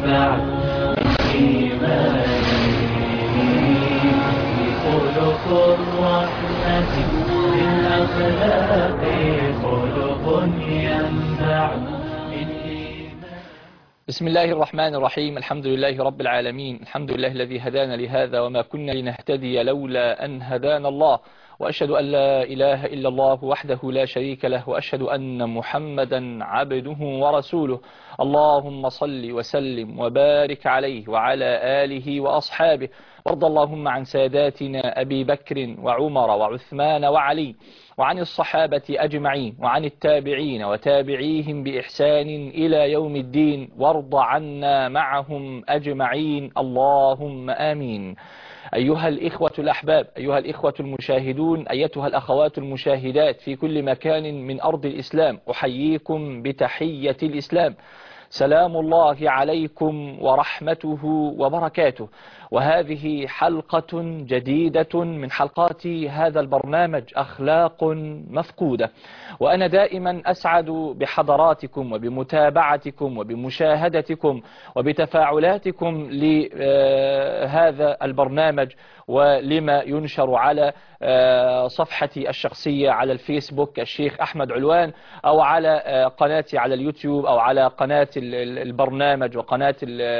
ينبع من إيمانه خلق الرحمة للأخلاق خلق ينبع من إيمان بسم الله الرحمن الرحيم الحمد لله رب العالمين الحمد لله الذي هدانا لهذا وما كنا لنهتدي لولا أن هدانا الله وأشهد أن لا إله إلا الله وحده لا شريك له وأشهد أن محمدا عبده ورسوله اللهم صل وسلم وبارك عليه وعلى آله وأصحابه وارض اللهم عن ساداتنا أبي بكر وعمر وعثمان وعلي وعن الصحابة أجمعين وعن التابعين وتابعيهم بإحسان إلى يوم الدين وارض عنا معهم أجمعين اللهم آمين أيها الإخوة الأحباب أيها الإخوة المشاهدون أيتها الأخوات المشاهدات في كل مكان من أرض الإسلام أحييكم بتحية الإسلام سلام الله عليكم ورحمته وبركاته وهذه حلقة جديدة من حلقات هذا البرنامج أخلاق مفقودة وأنا دائما أسعد بحضراتكم وبمتابعتكم وبمشاهدتكم وبتفاعلاتكم لهذا البرنامج ولما ينشر على صفحتي الشخصية على الفيسبوك الشيخ أحمد علوان أو على قناتي على اليوتيوب أو على قناة البرنامج وقناة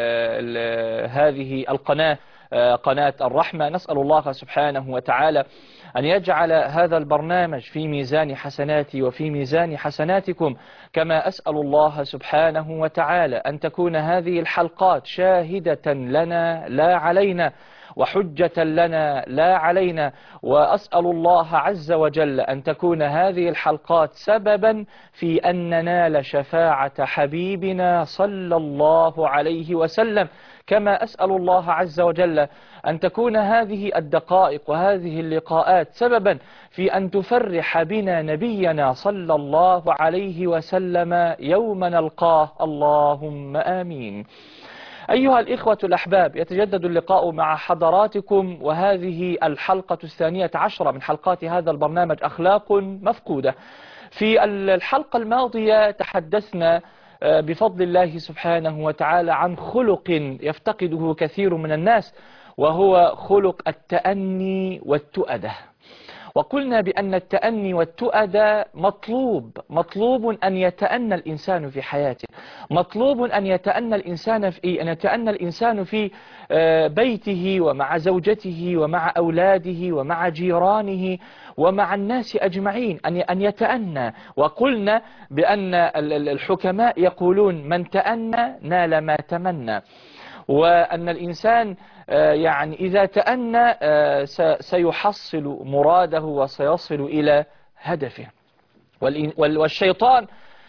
هذه القناة قناة الرحمة نسأل الله سبحانه وتعالى أن يجعل هذا البرنامج في ميزان حسناتي وفي ميزان حسناتكم كما أسأل الله سبحانه وتعالى أن تكون هذه الحلقات شاهدة لنا لا علينا وحجة لنا لا علينا وأسأل الله عز وجل أن تكون هذه الحلقات سببا في أن ننال شفاعة حبيبنا صلى الله عليه وسلم كما أسأل الله عز وجل أن تكون هذه الدقائق وهذه اللقاءات سببا في أن تفرح بنا نبينا صلى الله عليه وسلم يوم نلقاه اللهم آمين أيها الإخوة الأحباب يتجدد اللقاء مع حضراتكم وهذه الحلقة الثانية عشرة من حلقات هذا البرنامج أخلاق مفقودة في الحلقة الماضية تحدثنا بفضل الله سبحانه وتعالى عن خلق يفتقده كثير من الناس وهو خلق التأني والتؤدة وقلنا بأن التأني والتؤدة مطلوب مطلوب أن يتأنى الإنسان في حياته مطلوب أن يتأنى الإنسان في أن يتأنى الإنسان في بيته ومع زوجته ومع أولاده ومع جيرانه ومع الناس أجمعين أن أن يتأنى وقلنا بأن الحكماء يقولون من تأنى نال ما تمنى وأن الإنسان يعني إذا تأنى سيحصل مراده وسيصل إلى هدفه والشيطان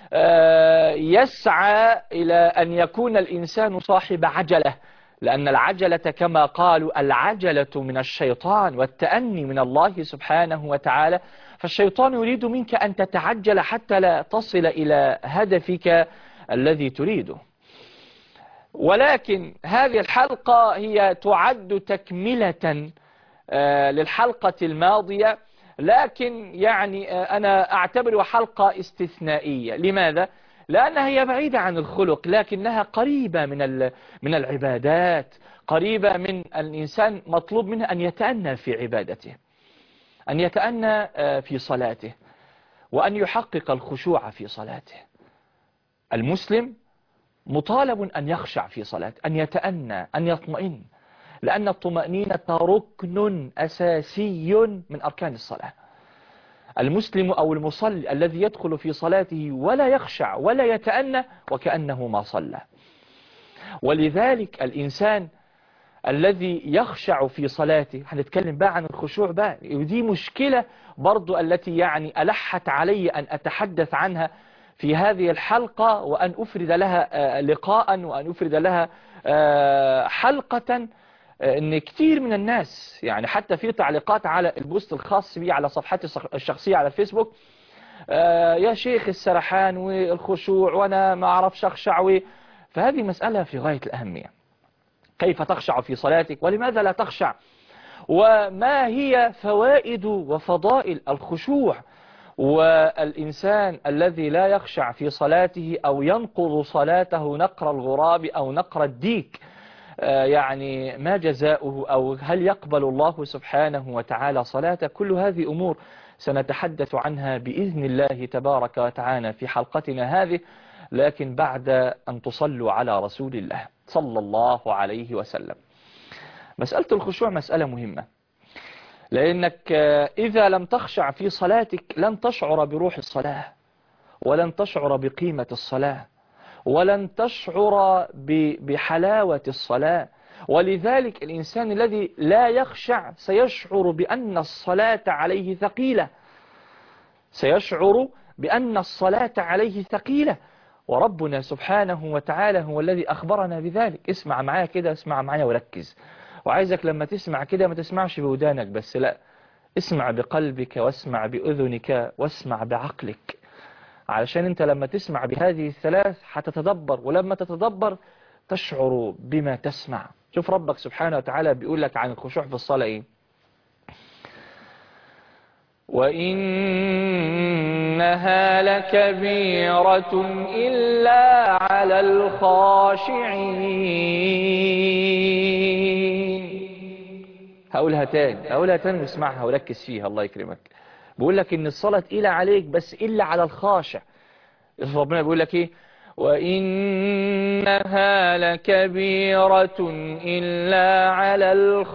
يسعى إلى أن يكون الإنسان صاحب عجلة لأن العجلة كما قالوا العجلة من الشيطان والتأني من الله سبحانه وتعالى فالشيطان يريد منك أن تتعجل حتى لا تصل إلى هدفك الذي تريده ولكن هذه الحلقة هي تعد تكملة للحلقة الماضية لكن يعني أنا أعتبرها حلقة استثنائية لماذا؟ لأنها هي بعيدة عن الخلق لكنها قريبة من من العبادات قريبة من الإنسان مطلوب منه أن يتأنى في عبادته أن يتأنى في صلاته وأن يحقق الخشوع في صلاته المسلم مطالب أن يخشع في صلاته أن يتأنى أن يطمئن لأن الطمأنينة ركن أساسي من أركان الصلاة المسلم أو المصلي الذي يدخل في صلاته ولا يخشع ولا يتأنى وكأنه ما صلى ولذلك الإنسان الذي يخشع في صلاته هنتكلم بقى عن الخشوع بقى ودي مشكلة برضو التي يعني ألحت علي أن أتحدث عنها في هذه الحلقة وأن أفرد لها لقاء وأن أفرد لها حلقة ان كتير من الناس يعني حتى في تعليقات على البوست الخاص بي على صفحتي الشخصية على الفيسبوك يا شيخ السرحان والخشوع وانا ما اعرفش اخشع فهذه مسألة في غاية الأهمية كيف تخشع في صلاتك ولماذا لا تخشع وما هي فوائد وفضائل الخشوع والإنسان الذي لا يخشع في صلاته أو ينقض صلاته نقر الغراب أو نقر الديك آه، يعني ما جزاؤه أو هل يقبل الله سبحانه وتعالى صلاته كل هذه أمور سنتحدث عنها بإذن الله تبارك وتعالى في حلقتنا هذه لكن بعد أن تصلوا على رسول الله صلى الله عليه وسلم مسألة الخشوع مسألة مهمة لأنك آه، إذا لم تخشع في صلاتك لن تشعر بروح الصلاة ولن تشعر بقيمة الصلاة ولن تشعر ب- بحلاوة الصلاة ولذلك الإنسان الذي لا يخشع سيشعر بأن الصلاة عليه ثقيلة سيشعر بأن الصلاة عليه ثقيلة وربنا سبحانه وتعالى هو الذي أخبرنا بذلك اسمع معايا كده اسمع معايا وركز وعايزك لما تسمع كده ما تسمعش بودانك بس لا اسمع بقلبك واسمع بأذنك واسمع بعقلك علشان انت لما تسمع بهذه الثلاث هتتدبر ولما تتدبر تشعر بما تسمع شوف ربك سبحانه وتعالى بيقول لك عن الخشوع في الصلاة ايه وإنها لكبيرة إلا على الخاشعين هقولها تاني هقولها تاني واسمعها وركز فيها الله يكرمك بيقول لك ان الصلاة تقيلة عليك بس إلا على الخاشع ربنا بيقول لك ايه وإنها لكبيرة إلا على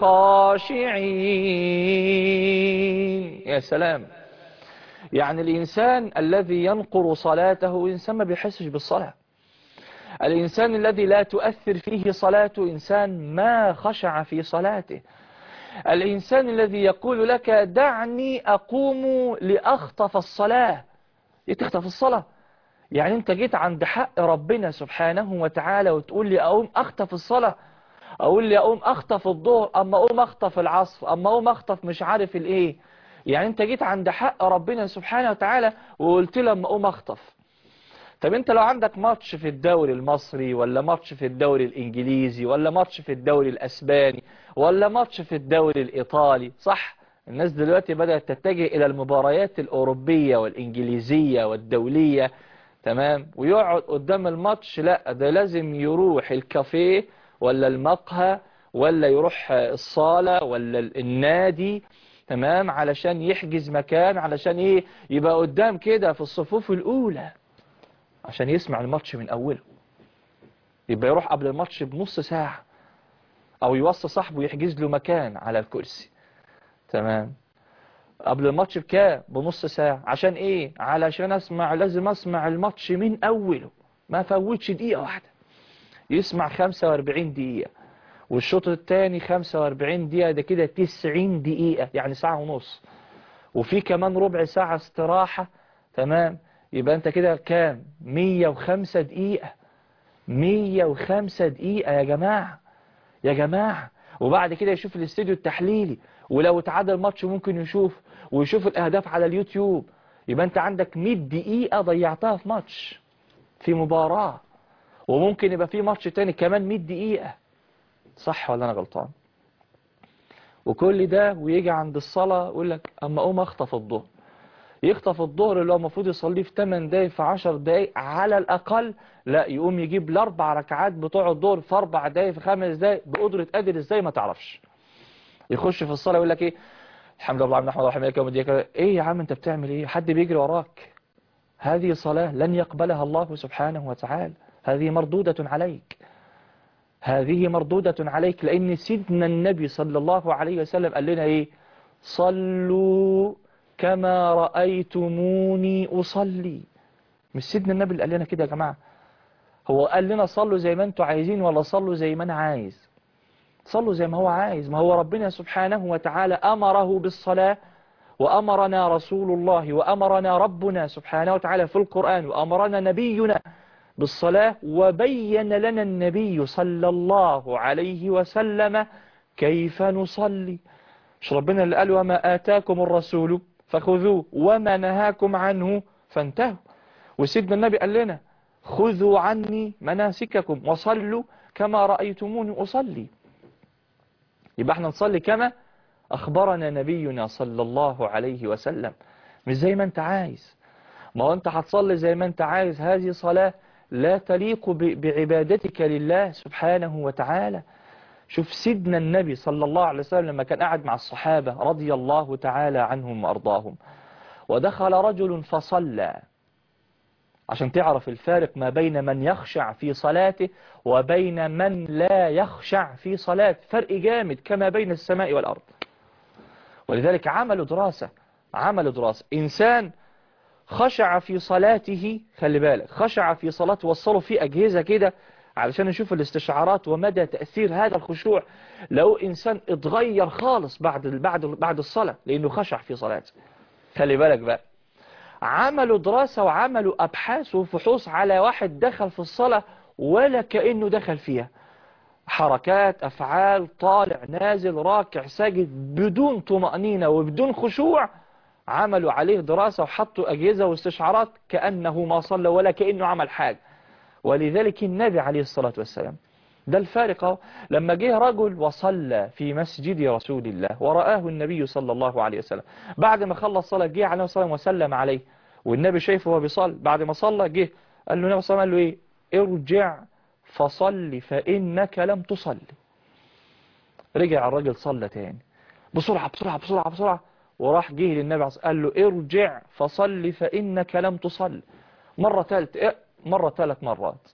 الخاشعين يا سلام يعني الإنسان الذي ينقر صلاته إنسان ما بيحسش بالصلاة الإنسان الذي لا تؤثر فيه صلاته إنسان ما خشع في صلاته الإنسان الذي يقول لك دعني أقوم لأخطف الصلاة إيه تخطف الصلاة يعني أنت جيت عند حق ربنا سبحانه وتعالى وتقول لي أقوم أخطف الصلاة أقول لي أقوم أخطف الظهر أما أقوم أخطف العصر أما أقوم أخطف مش عارف الإيه يعني أنت جيت عند حق ربنا سبحانه وتعالى وقلت له أما أقوم أخطف طب انت لو عندك ماتش في الدوري المصري ولا ماتش في الدوري الانجليزي ولا ماتش في الدوري الاسباني ولا ماتش في الدوري الايطالي صح الناس دلوقتي بدأت تتجه الى المباريات الاوروبية والانجليزية والدولية تمام ويقعد قدام الماتش لا ده لازم يروح الكافيه ولا المقهى ولا يروح الصالة ولا النادي تمام علشان يحجز مكان علشان ايه يبقى قدام كده في الصفوف الاولى عشان يسمع الماتش من أوله يبقى يروح قبل الماتش بنص ساعة أو يوصي صاحبه يحجز له مكان على الكرسي تمام قبل الماتش بكام بنص ساعة عشان إيه علشان أسمع لازم أسمع الماتش من أوله ما فوتش دقيقة واحدة يسمع 45 دقيقة والشوط الثاني 45 دقيقة ده كده 90 دقيقة يعني ساعة ونص وفي كمان ربع ساعة استراحة تمام يبقى انت كده كام 105 دقيقة 105 دقيقة يا جماعة يا جماعة وبعد كده يشوف الاستوديو التحليلي ولو اتعادل الماتش ممكن يشوف ويشوف الاهداف على اليوتيوب يبقى انت عندك 100 دقيقة ضيعتها في ماتش في مباراة وممكن يبقى في ماتش تاني كمان 100 دقيقة صح ولا انا غلطان وكل ده ويجي عند الصلاة يقول لك اما اقوم اخطف الظهر يخطف الظهر اللي هو المفروض يصليه في 8 دقايق في 10 دقايق على الأقل لا يقوم يجيب الأربع ركعات بتوع الظهر في 4 دقايق في 5 دقايق بقدرة قادر ازاي ما تعرفش يخش في الصلاة يقول لك ايه الحمد لله نحمد الله وحمدك يوم الدين ايه يا عم انت بتعمل ايه حد بيجري وراك هذه صلاة لن يقبلها الله سبحانه وتعالى هذه مردودة عليك هذه مردودة عليك لأن سيدنا النبي صلى الله عليه وسلم قال لنا ايه صلوا كما رأيتموني أصلي مش سيدنا النبي اللي قال لنا كده يا جماعة هو قال لنا صلوا زي ما انتوا عايزين ولا صلوا زي ما انا عايز صلوا زي ما هو عايز ما هو ربنا سبحانه وتعالى أمره بالصلاة وأمرنا رسول الله وأمرنا ربنا سبحانه وتعالى في القرآن وأمرنا نبينا بالصلاة وبين لنا النبي صلى الله عليه وسلم كيف نصلي مش ربنا اللي قال وما آتاكم الرسول فخذوه وما نهاكم عنه فانتهوا وسيدنا النبي قال لنا خذوا عني مناسككم وصلوا كما رأيتموني أصلي يبقى احنا نصلي كما أخبرنا نبينا صلى الله عليه وسلم مش زي ما انت عايز ما هو انت هتصلي زي ما انت عايز هذه صلاة لا تليق ب- بعبادتك لله سبحانه وتعالى شوف سيدنا النبي صلى الله عليه وسلم لما كان قاعد مع الصحابة رضي الله تعالى عنهم وأرضاهم ودخل رجل فصلى عشان تعرف الفارق ما بين من يخشع في صلاته وبين من لا يخشع في صلاته فرق جامد كما بين السماء والأرض ولذلك عملوا دراسة عملوا دراسة إنسان خشع في صلاته خلي بالك خشع في صلاته وصلوا فيه أجهزة كده علشان نشوف الاستشعارات ومدى تأثير هذا الخشوع لو إنسان اتغير خالص بعد بعد بعد الصلاة لأنه خشع في صلاته خلي بالك بقى عملوا دراسة وعملوا أبحاث وفحوص على واحد دخل في الصلاة ولا كأنه دخل فيها حركات أفعال طالع نازل راكع ساجد بدون طمأنينة وبدون خشوع عملوا عليه دراسة وحطوا أجهزة واستشعارات كأنه ما صلى ولا كأنه عمل حاجة ولذلك النبي عليه الصلاة والسلام ده الفارق أهو. لما جه رجل وصلى في مسجد رسول الله ورآه النبي صلى الله عليه وسلم بعد ما خلص صلاة جه عليه الصلاة والسلام وسلم عليه والنبي شايفه وهو بيصلي بعد ما صلى جه قال له النبي صلى الله عليه وسلم قال له ايه ارجع فصلي فإنك لم تصلي رجع الراجل صلى تاني بسرعة بسرعة بسرعة بسرعة وراح جه للنبي عليه الصلاة والسلام قال له ارجع فصلي فإنك لم تصلي مرة ثالث إيه؟ مرة ثلاث مرات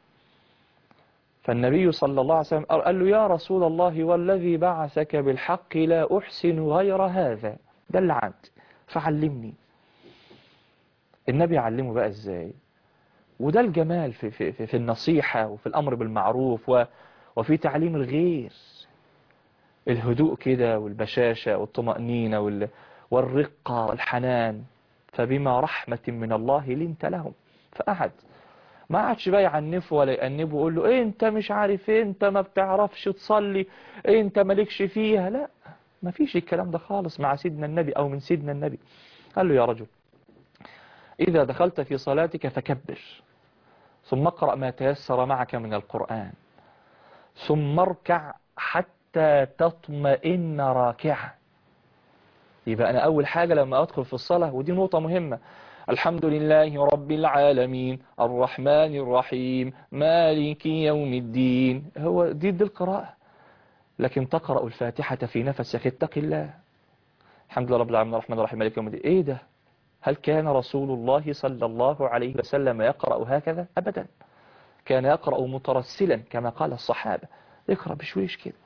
فالنبي صلى الله عليه وسلم قال له يا رسول الله والذي بعثك بالحق لا أحسن غير هذا ده اللي عندي فعلمني النبي علمه بقى ازاي وده الجمال في, في, في, في النصيحة وفي الأمر بالمعروف و وفي تعليم الغير الهدوء كده والبشاشة والطمأنينة وال والرقة والحنان فبما رحمة من الله لنت لهم فقعد ما عادش بقى يعنفه ولا يأنبه ويقول له إيه انت مش عارف إيه انت ما بتعرفش تصلي إيه انت مالكش فيها لا ما فيش الكلام ده خالص مع سيدنا النبي او من سيدنا النبي قال له يا رجل اذا دخلت في صلاتك فكبر ثم اقرأ ما تيسر معك من القرآن ثم اركع حتى تطمئن راكعا يبقى انا اول حاجة لما ادخل في الصلاة ودي نقطة مهمة الحمد لله رب العالمين الرحمن الرحيم مالك يوم الدين هو دي دي القراءة لكن تقرأ الفاتحة في نفسك اتق الله الحمد لله رب العالمين الرحمن الرحيم مالك يوم الدين ايه ده هل كان رسول الله صلى الله عليه وسلم يقرأ هكذا أبدا كان يقرأ مترسلا كما قال الصحابة يقرأ بشويش كده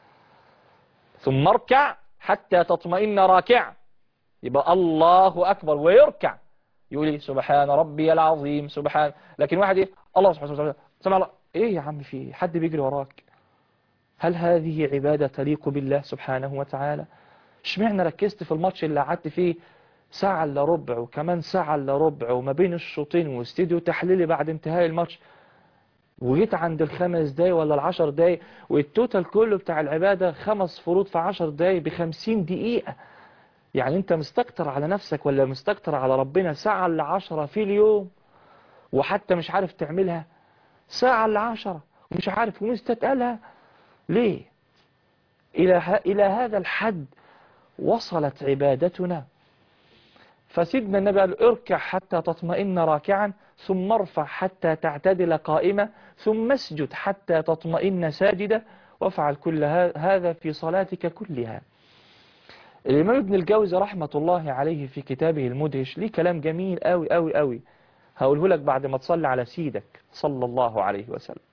ثم اركع حتى تطمئن راكع يبقى الله أكبر ويركع يقول لي سبحان ربي العظيم سبحان لكن واحد ايه الله سبحانه وتعالى سمع الله ايه يا عم في حد بيجري وراك هل هذه عبادة تليق بالله سبحانه وتعالى اشمعنى ركزت في الماتش اللي قعدت فيه ساعة الا ربع وكمان ساعة الا ربع وما بين الشوطين واستديو تحليلي بعد انتهاء الماتش وجيت عند الخمس دقايق ولا العشر دقايق والتوتال كله بتاع العبادة خمس فروض في عشر دقايق بخمسين دقيقة يعني انت مستكتر على نفسك ولا مستكتر على ربنا ساعة الا عشرة في اليوم وحتى مش عارف تعملها ساعة الا عشرة ومش عارف ومستتقلها ليه إلى, ه... إلى هذا الحد وصلت عبادتنا فسيدنا النبي قال اركع حتى تطمئن راكعا ثم ارفع حتى تعتدل قائمة ثم اسجد حتى تطمئن ساجدة وافعل كل هذا في صلاتك كلها الإمام ابن الجوزي رحمة الله عليه في كتابه المدهش ليه كلام جميل قوي قوي قوي هقوله لك بعد ما تصلي على سيدك صلى الله عليه وسلم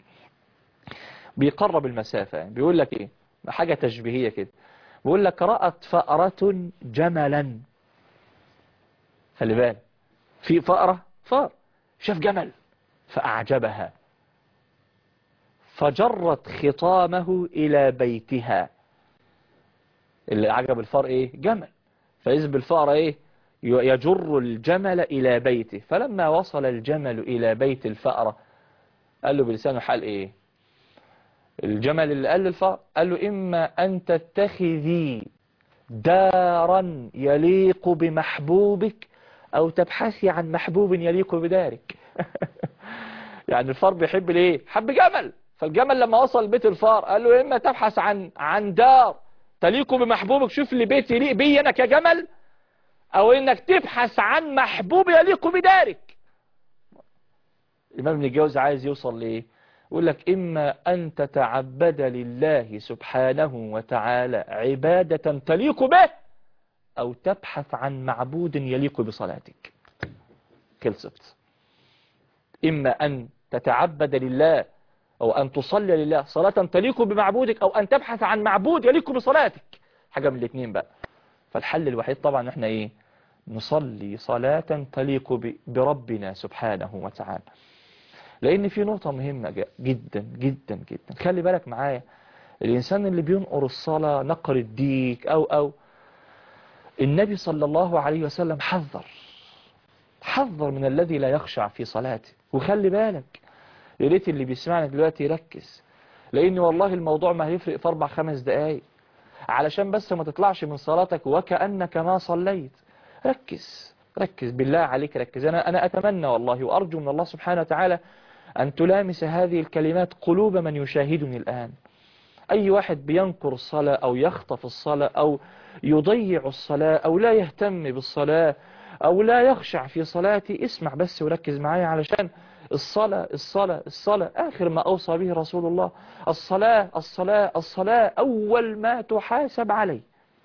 بيقرب المسافة يعني بيقول لك ايه حاجة تشبيهية كده بيقول لك رأت فأرة جملا خلي بالك في فأرة فار شاف جمل فأعجبها فجرت خطامه إلى بيتها اللي عجب الفار ايه جمل فإذ بالفأرة ايه يجر الجمل إلى بيته فلما وصل الجمل إلى بيت الفأرة قال له بلسانه حال ايه الجمل اللي قال للفأر قال له إما أن تتخذي دارا يليق بمحبوبك أو تبحثي عن محبوب يليق بدارك يعني الفار بيحب ليه حب جمل فالجمل لما وصل بيت الفار قال له إما تبحث عن عن دار تليق بمحبوبك شوف لي بيت يليق بي أنا كجمل او انك تبحث عن محبوب يليق بدارك الامام ابن الجوزي عايز يوصل لايه يقول لك اما ان تتعبد لله سبحانه وتعالى عبادة تليق به او تبحث عن معبود يليق بصلاتك خلصت اما ان تتعبد لله او ان تصلي لله صلاة تليق بمعبودك او ان تبحث عن معبود يليق بصلاتك حاجة من الاثنين بقى فالحل الوحيد طبعا احنا ايه نصلي صلاة تليق ب- بربنا سبحانه وتعالى لان في نقطة مهمة ج- جدا جدا جدا خلي بالك معايا الانسان اللي بينقر الصلاة نقر الديك او او النبي صلى الله عليه وسلم حذر حذر من الذي لا يخشع في صلاته وخلي بالك يا ريت اللي بيسمعني دلوقتي يركز لان والله الموضوع ما هيفرق في اربع خمس دقايق علشان بس ما تطلعش من صلاتك وكأنك ما صليت ركز ركز بالله عليك ركز أنا, أنا أتمنى والله وأرجو من الله سبحانه وتعالى أن تلامس هذه الكلمات قلوب من يشاهدني الآن أي واحد بينكر الصلاة أو يخطف الصلاة أو يضيع الصلاة أو لا يهتم بالصلاة أو لا يخشع في صلاتي اسمع بس وركز معايا علشان الصلاة الصلاة الصلاة آخر ما أوصى به رسول الله الصلاة الصلاة الصلاة أول ما تحاسب عليه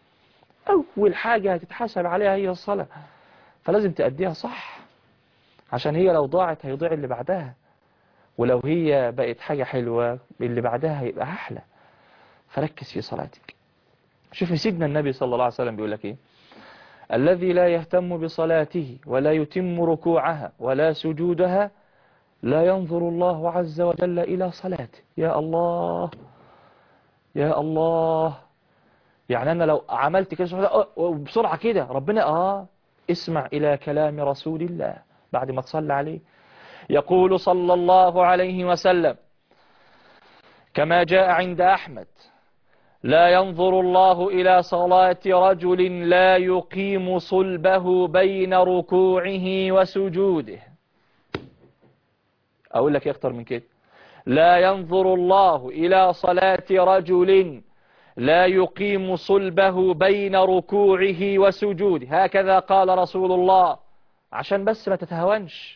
أول حاجة هتتحاسب عليها هي الصلاة فلازم تأديها صح عشان هي لو ضاعت هيضيع اللي بعدها ولو هي بقت حاجة حلوة اللي بعدها هيبقى أحلى فركز في صلاتك شوف سيدنا النبي صلى الله عليه وسلم بيقول لك إيه الذي لا يهتم بصلاته ولا يتم ركوعها ولا سجودها لا ينظر الله عز وجل إلى صلاته يا الله يا الله يعني أنا لو عملت كده سبحان الله، أه، بسرعة كده ربنا آه اسمع إلى كلام رسول الله بعد ما تصلى عليه يقول صلى الله عليه وسلم كما جاء عند أحمد لا ينظر الله إلى صلاة رجل لا يقيم صلبه بين ركوعه وسجوده أقول لك إيه أكتر من كده لا ينظر الله إلى صلاة رجل لا يقيم صلبه بين ركوعه وسجوده هكذا قال رسول الله عشان بس ما تتهونش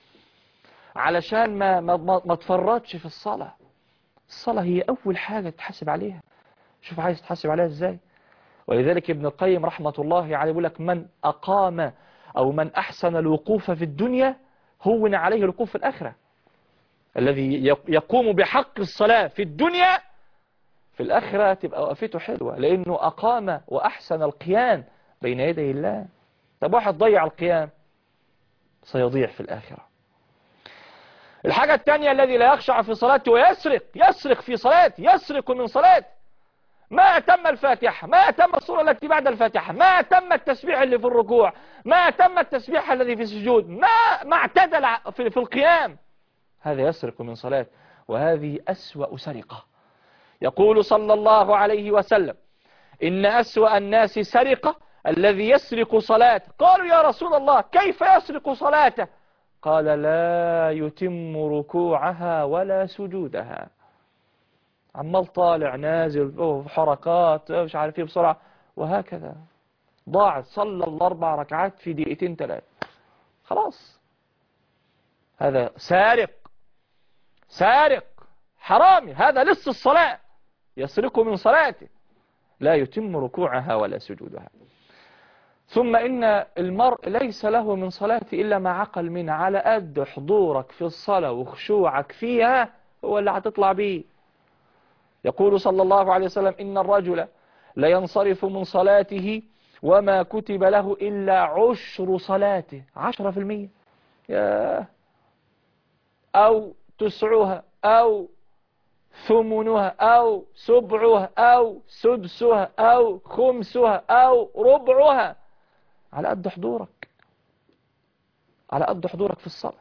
علشان ما, ما, ما, ما تفرطش في الصلاة الصلاة هي أول حاجة تحاسب عليها شوف عايز تحاسب عليها ازاي ولذلك ابن القيم رحمة الله عليه يقول لك من أقام أو من أحسن الوقوف في الدنيا هون عليه الوقوف في الآخرة الذي يقوم بحق الصلاة في الدنيا في الآخرة تبقى وقفته حلوة لأنه أقام وأحسن القيام بين يدي الله طب واحد ضيع القيام سيضيع في الآخرة الحاجة الثانية الذي لا يخشع في صلاته ويسرق يسرق في صلاته يسرق من صلاته ما أتم الفاتحة ما أتم الصورة التي بعد الفاتحة ما أتم التسبيح اللي في الركوع ما أتم التسبيح الذي في السجود ما ما اعتدل في, في القيام هذا يسرق من صلاة وهذه أسوأ سرقة يقول صلى الله عليه وسلم إن أسوأ الناس سرقة الذي يسرق صلاته قالوا يا رسول الله كيف يسرق صلاته قال لا يتم ركوعها ولا سجودها عمال طالع نازل أوه حركات أوه مش عارف ايه بسرعة وهكذا ضاعت صلى الأربع ركعات في دقيقتين ثلاثة خلاص هذا سارق سارق حرامي هذا لص الصلاة يسرق من صلاته لا يتم ركوعها ولا سجودها ثم إن المرء ليس له من صلاته إلا ما عقل منها على قد حضورك في الصلاة وخشوعك فيها هو اللي هتطلع بيه يقول صلى الله عليه وسلم إن الرجل لينصرف من صلاته وما كتب له إلا عشر صلاته عشرة في المية ياه أو تسعها أو ثمنها أو سبعها أو سدسها أو خمسها أو ربعها على قد حضورك على قد حضورك في الصلاة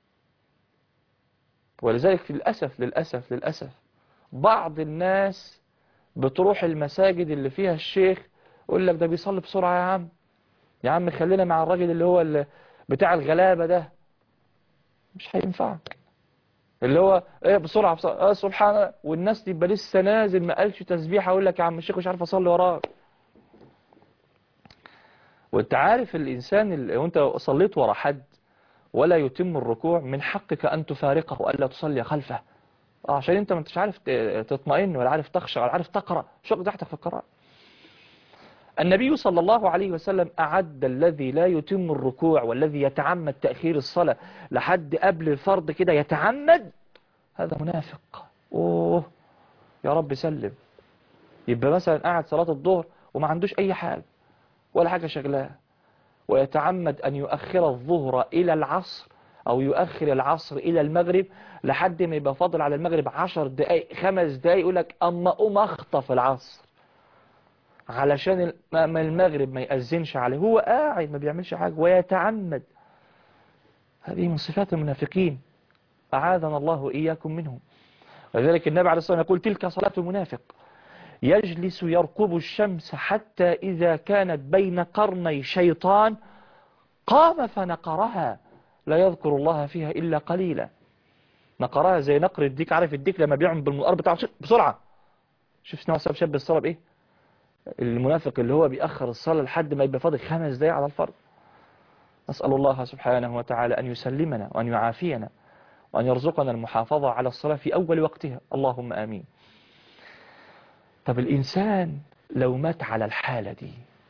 ولذلك للأسف للأسف للأسف بعض الناس بتروح المساجد اللي فيها الشيخ يقول لك ده بيصلي بسرعة يا عم يا عم خلينا مع الراجل اللي هو اللي بتاع الغلابة ده مش هينفعك اللي هو ايه بسرعة بسرعة اه سبحان الله والناس دي يبقى لسه نازل ما قالش تسبيح اقول لك يا عم الشيخ مش عارف اصلي وراك وانت عارف الإنسان اللي وانت صليت ورا حد ولا يتم الركوع من حقك أن تفارقه وألا تصلي خلفه آه، عشان انت ما انتش عارف ت- تطمئن ولا عارف تخشع ولا عارف تقرأ شو تحتك في القراءة النبي صلى الله عليه وسلم أعد الذي لا يتم الركوع والذي يتعمد تأخير الصلاة لحد قبل الفرض كده يتعمد هذا منافق أوه يا رب سلم يبقى مثلا قاعد صلاة الظهر وما عندوش أي حاجة ولا حاجة شغلاه ويتعمد أن يؤخر الظهر إلى العصر أو يؤخر العصر إلى المغرب لحد ما يبقى فاضل على المغرب عشر دقايق خمس دقايق يقول لك أما أقوم أخطف العصر علشان ال- ما ما المغرب ما يأذنش عليه هو قاعد ما بيعملش حاجة ويتعمد هذه من صفات المنافقين أعاذنا الله إياكم منهم ولذلك النبي عليه الصلاة والسلام يقول تلك صلاة المنافق يجلس يرقب الشمس حتى إذا كانت بين قرني شيطان قام فنقرها لا يذكر الله فيها إلا قليلا نقرها زي نقر الديك عارف الديك لما بيعمل بالمنقار بتاعه بسرعة شوف سنوى سبب شاب الصلاة بإيه المنافق اللي هو بيأخر الصلاة لحد ما يبقى فاضل خمس دقايق على الفرض نسأل الله سبحانه وتعالى أن يسلمنا وأن يعافينا وأن يرزقنا المحافظة على الصلاة في أول وقتها اللهم آمين طب الإنسان لو مات على الحالة دي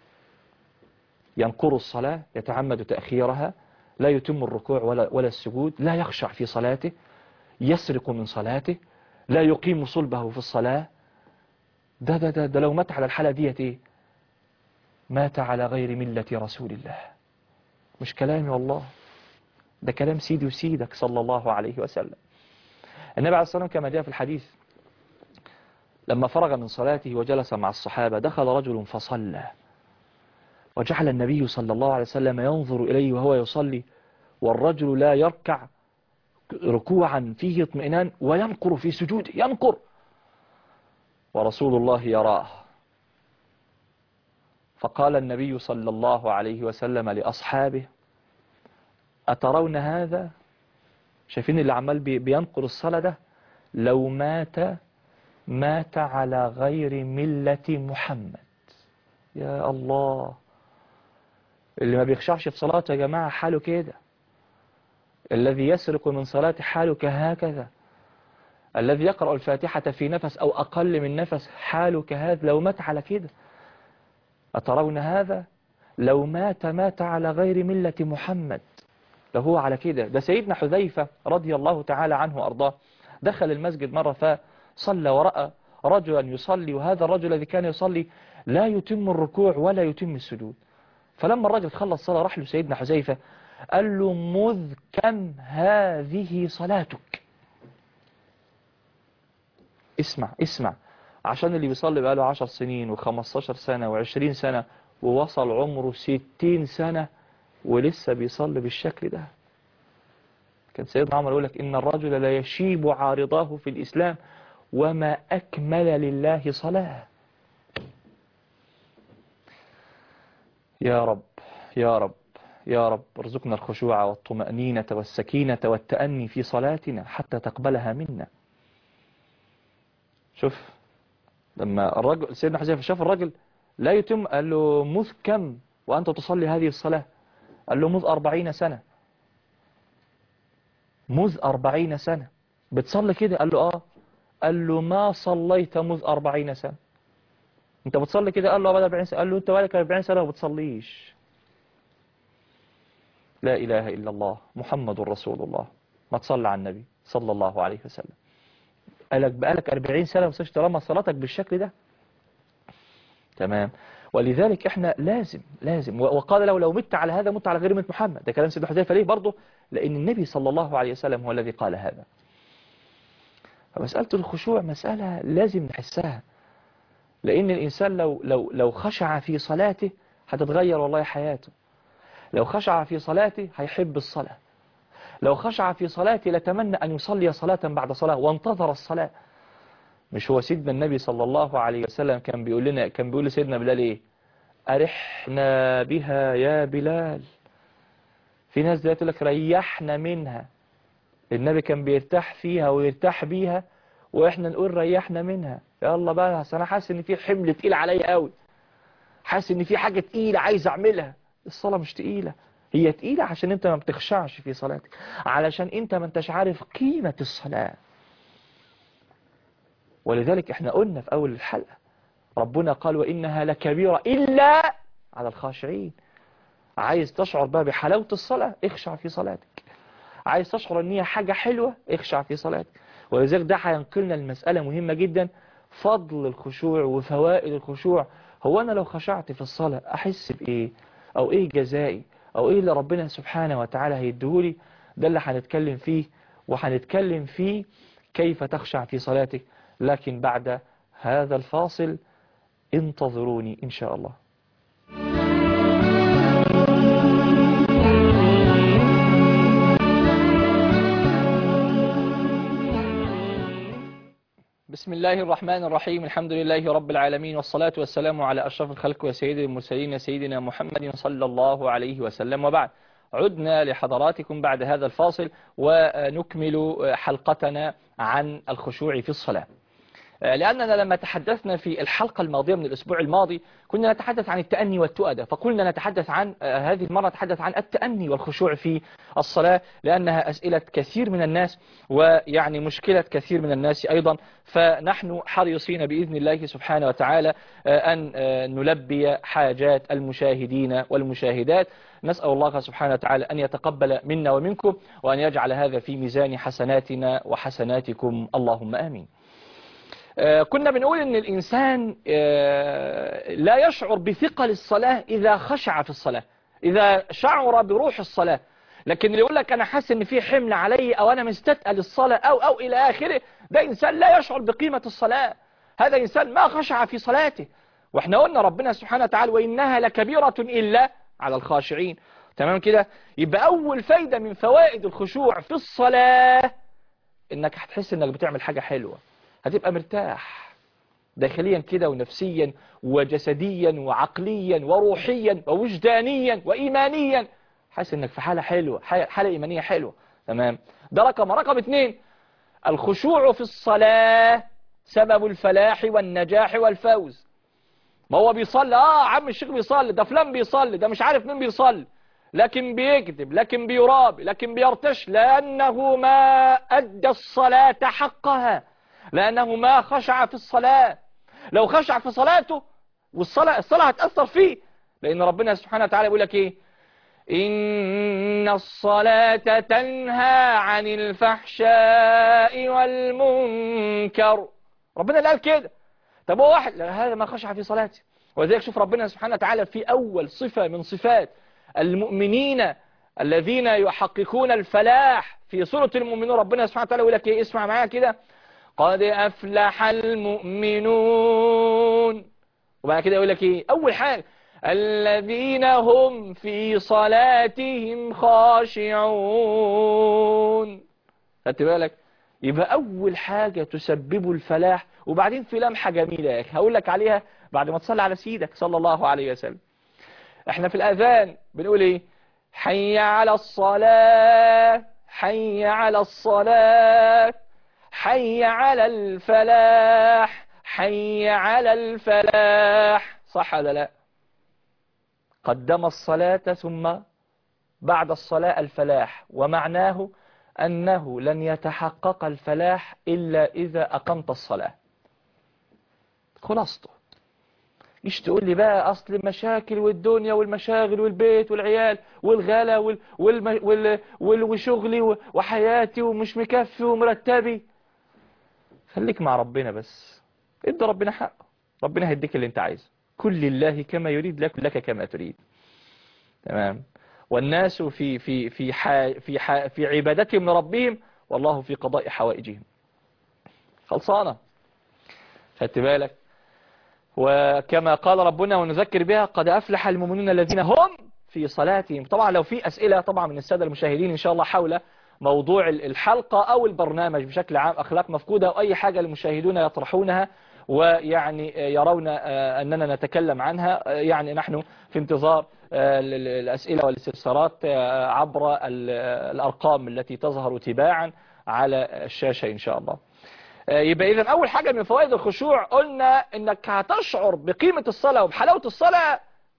ينقر الصلاة يتعمد تأخيرها لا يتم الركوع ولا, ولا السجود لا يخشع في صلاته يسرق من صلاته لا يقيم صلبه في الصلاة ده ده ده, ده لو مات على الحالة ديت ايه مات على غير ملة رسول الله مش كلامي والله ده كلام سيدي وسيدك صلى الله عليه وسلم النبي عليه الصلاة والسلام كما جاء في الحديث لما فرغ من صلاته وجلس مع الصحابة دخل رجل فصلى وجعل النبي صلى الله عليه وسلم ينظر إليه وهو يصلي والرجل لا يركع ركوعا فيه اطمئنان وينقر في سجوده ينقر ورسول الله يراه فقال النبي صلى الله عليه وسلم لأصحابه أترون هذا شايفين اللي عمال بي- بينقر الصلاة ده لو مات مات على غير ملة محمد يا الله اللي ما بيخشعش في صلاته يا جماعة حاله كده الذي يسرق من صلاته حاله كهكذا الذي يقرأ الفاتحة في نفس أو أقل من نفس حاله كهذا لو مات على كده أترون هذا لو مات مات على غير ملة محمد لو هو على كده ده سيدنا حذيفة رضي الله تعالى عنه وأرضاه دخل المسجد مرة فصلى ورأى رجلا يصلي وهذا الرجل الذي كان يصلي لا يتم الركوع ولا يتم السجود فلما الرجل خلص صلاة راح له سيدنا حذيفة قال له مذ كم هذه صلاتك اسمع اسمع عشان اللي بيصلي بقاله عشر سنين وخمستاشر سنة وعشرين سنة ووصل عمره ستين سنة ولسه بيصلي بالشكل ده كان سيدنا عمر يقول لك إن الرجل لا يشيب عارضاه في الإسلام وما أكمل لله صلاة يا رب يا رب يا رب ارزقنا الخشوع والطمأنينة والسكينة والتأني في صلاتنا حتى تقبلها منا شوف لما الرجل سيدنا حذيفة شاف الرجل لا يتم قال له مذ كم وأنت تصلي هذه الصلاة قال له مذ أربعين سنة مذ أربعين سنة بتصلي كده قال له آه قال له ما صليت مذ أربعين سنة انت بتصلي كده قال له بعد 40 سنة قال له انت بقالك 40 سنة وما بتصليش لا إله إلا الله محمد رسول الله ما تصلي على النبي صلى الله عليه وسلم قالك بقالك 40 سنة ومساش طالما صلاتك بالشكل ده تمام ولذلك احنا لازم لازم وقال له لو مت على هذا مت على غير مت محمد ده كلام سيدنا حذيفة ليه برضه لأن النبي صلى الله عليه وسلم هو الذي قال هذا فمسألة الخشوع مسألة لازم نحسها لأن الإنسان لو لو لو خشع في صلاته هتتغير والله حياته لو خشع في صلاته هيحب الصلاة لو خشع في صلاته لتمنى أن يصلي صلاة بعد صلاة وانتظر الصلاة مش هو سيدنا النبي صلى الله عليه وسلم كان بيقول لنا كان بيقول لسيدنا بلال ايه أرحنا بها يا بلال في ناس دلوقتي لك ريحنا منها النبي كان بيرتاح فيها ويرتاح بيها واحنا نقول ريحنا منها يلا بقى انا حاسس ان في حمل تقيل عليا قوي حاسس ان في حاجة تقيلة عايز اعملها الصلاة مش تقيلة هي تقيلة عشان انت ما بتخشعش في صلاتك علشان انت ما انتش عارف قيمة الصلاة ولذلك احنا قلنا في اول الحلقة ربنا قال وانها لكبيرة الا على الخاشعين عايز تشعر بقى بحلاوة الصلاة اخشع في صلاتك عايز تشعر ان هي حاجة حلوة اخشع في صلاتك ولذلك ده هينقلنا المسألة مهمة جدا فضل الخشوع وفوائد الخشوع هو انا لو خشعت في الصلاة احس بايه او ايه جزائي او ايه اللي ربنا سبحانه وتعالى هيديهولي ده اللي هنتكلم فيه وهنتكلم فيه كيف تخشع في صلاتك لكن بعد هذا الفاصل انتظروني ان شاء الله بسم الله الرحمن الرحيم الحمد لله رب العالمين والصلاة والسلام على أشرف الخلق وسيد المرسلين سيدنا محمد صلى الله عليه وسلم وبعد عدنا لحضراتكم بعد هذا الفاصل ونكمل حلقتنا عن الخشوع في الصلاة لأننا لما تحدثنا في الحلقة الماضية من الأسبوع الماضي كنا نتحدث عن التأني والتؤدة فقلنا نتحدث عن هذه المرة نتحدث عن التأني والخشوع في الصلاة لأنها أسئلة كثير من الناس ويعني مشكلة كثير من الناس أيضا فنحن حريصين بإذن الله سبحانه وتعالى أن نلبي حاجات المشاهدين والمشاهدات نسأل الله سبحانه وتعالى أن يتقبل منا ومنكم وأن يجعل هذا في ميزان حسناتنا وحسناتكم اللهم آمين كنا بنقول ان الانسان لا يشعر بثقل الصلاة اذا خشع في الصلاة اذا شعر بروح الصلاة لكن اللي يقول لك انا حاسس ان في حمل علي او انا مستثقل الصلاة او او الى اخره ده انسان لا يشعر بقيمة الصلاة هذا انسان ما خشع في صلاته واحنا قلنا ربنا سبحانه وتعالى وانها لكبيرة الا على الخاشعين تمام كده يبقى اول فايدة من فوائد الخشوع في الصلاة انك هتحس انك بتعمل حاجة حلوة هتبقى مرتاح داخليا كده ونفسيا وجسديا وعقليا وروحيا ووجدانيا وإيمانيا حاسس انك في حالة حلوة حالة إيمانية حلوة تمام ده رقم رقم اتنين الخشوع في الصلاة سبب الفلاح والنجاح والفوز ما هو بيصلي اه عم الشيخ بيصلي ده فلان بيصلي ده مش عارف مين بيصلي لكن بيكذب لكن بيرابي لكن بيرتش لأنه ما أدى الصلاة حقها لأنه ما خشع في الصلاة لو خشع في صلاته والصلاة الصلاة هتأثر فيه لأن ربنا سبحانه وتعالى يقول لك إيه إن الصلاة تنهى عن الفحشاء والمنكر ربنا اللي قال كده طب هو واحد هذا ما خشع في صلاته وذلك شوف ربنا سبحانه وتعالى في أول صفة من صفات المؤمنين الذين يحققون الفلاح في سورة المؤمنون ربنا سبحانه وتعالى يقول لك إيه اسمع معايا كده قد أفلح المؤمنون وبعد كده يقول لك ايه اول حاجة الذين هم في صلاتهم خاشعون خدت بالك يبقى اول حاجة تسبب الفلاح وبعدين في لمحة جميلة يا اخي هقول لك عليها بعد ما تصلي على سيدك صلى الله عليه وسلم احنا في الاذان بنقول ايه حي على الصلاة حي على الصلاة حي على الفلاح حي على الفلاح صح ولا لا قدم الصلاة ثم بعد الصلاة الفلاح ومعناه أنه لن يتحقق الفلاح إلا إذا أقمت الصلاة خلاصته مش تقول لي بقى أصل المشاكل والدنيا والمشاغل والبيت والعيال والغلا وال وال وال وال وشغلي وحياتي ومش مكفي ومرتبي خليك مع ربنا بس ادي ربنا حقه ربنا هيديك اللي انت عايزه كل لله كما يريد لك لك كما تريد تمام والناس في في في حا في حا في عبادتهم لربهم والله في قضاء حوائجهم خلصانه خدت بالك وكما قال ربنا ونذكر بها قد أفلح المؤمنون الذين هم في صلاتهم طبعا لو في أسئلة طبعا من السادة المشاهدين إن شاء الله حول موضوع الحلقة أو البرنامج بشكل عام أخلاق مفقودة أو أي حاجة المشاهدون يطرحونها ويعني يرون أننا نتكلم عنها يعني نحن في انتظار الأسئلة والاستفسارات عبر الأرقام التي تظهر تباعا على الشاشة إن شاء الله يبقى إذا أول حاجة من فوائد الخشوع قلنا إنك هتشعر بقيمة الصلاة وبحلاوة الصلاة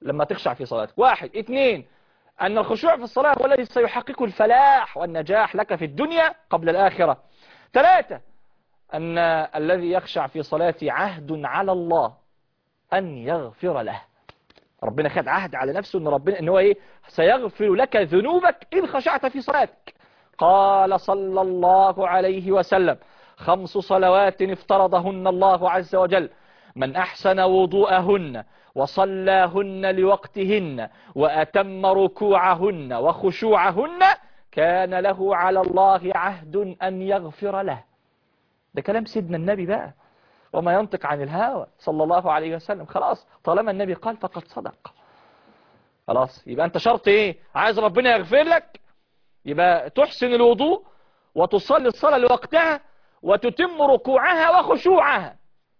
لما تخشع في صلاتك واحد اثنين أن الخشوع في الصلاة هو الذي سيحقق الفلاح والنجاح لك في الدنيا قبل الآخرة ثلاثة أن الذي يخشع في صلاته عهد على الله أن يغفر له ربنا خد عهد على نفسه أن ربنا أنه إيه سيغفر لك ذنوبك إن خشعت في صلاتك قال صلى الله عليه وسلم خمس صلوات افترضهن الله عز وجل من أحسن وضوءهن وصلاهن لوقتهن وأتم ركوعهن وخشوعهن كان له على الله عهد أن يغفر له ده كلام سيدنا النبي بقى وما ينطق عن الهوى صلى الله عليه وسلم خلاص طالما النبي قال فقد صدق خلاص يبقى انت شرط ايه عايز ربنا يغفر لك يبقى تحسن الوضوء وتصلي الصلاة لوقتها وتتم ركوعها وخشوعها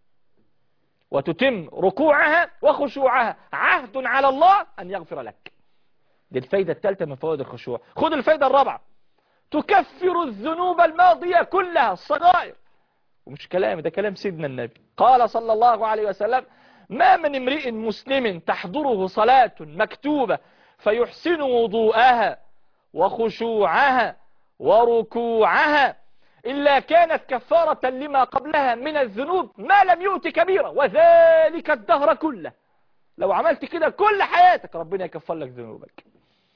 وتتم ركوعها وخشوعها عهد على الله أن يغفر لك دي الفايدة الثالثة من فوائد الخشوع خذ الفايدة الرابعة تكفر الذنوب الماضية كلها الصغائر ومش كلام ده كلام سيدنا النبي قال صلى الله عليه وسلم ما من امرئ مسلم تحضره صلاة مكتوبة فيحسن وضوءها وخشوعها وركوعها إلا كانت كفارة لما قبلها من الذنوب ما لم يؤت كبيرة وذلك الدهر كله لو عملت كده كل حياتك ربنا يكفر لك ذنوبك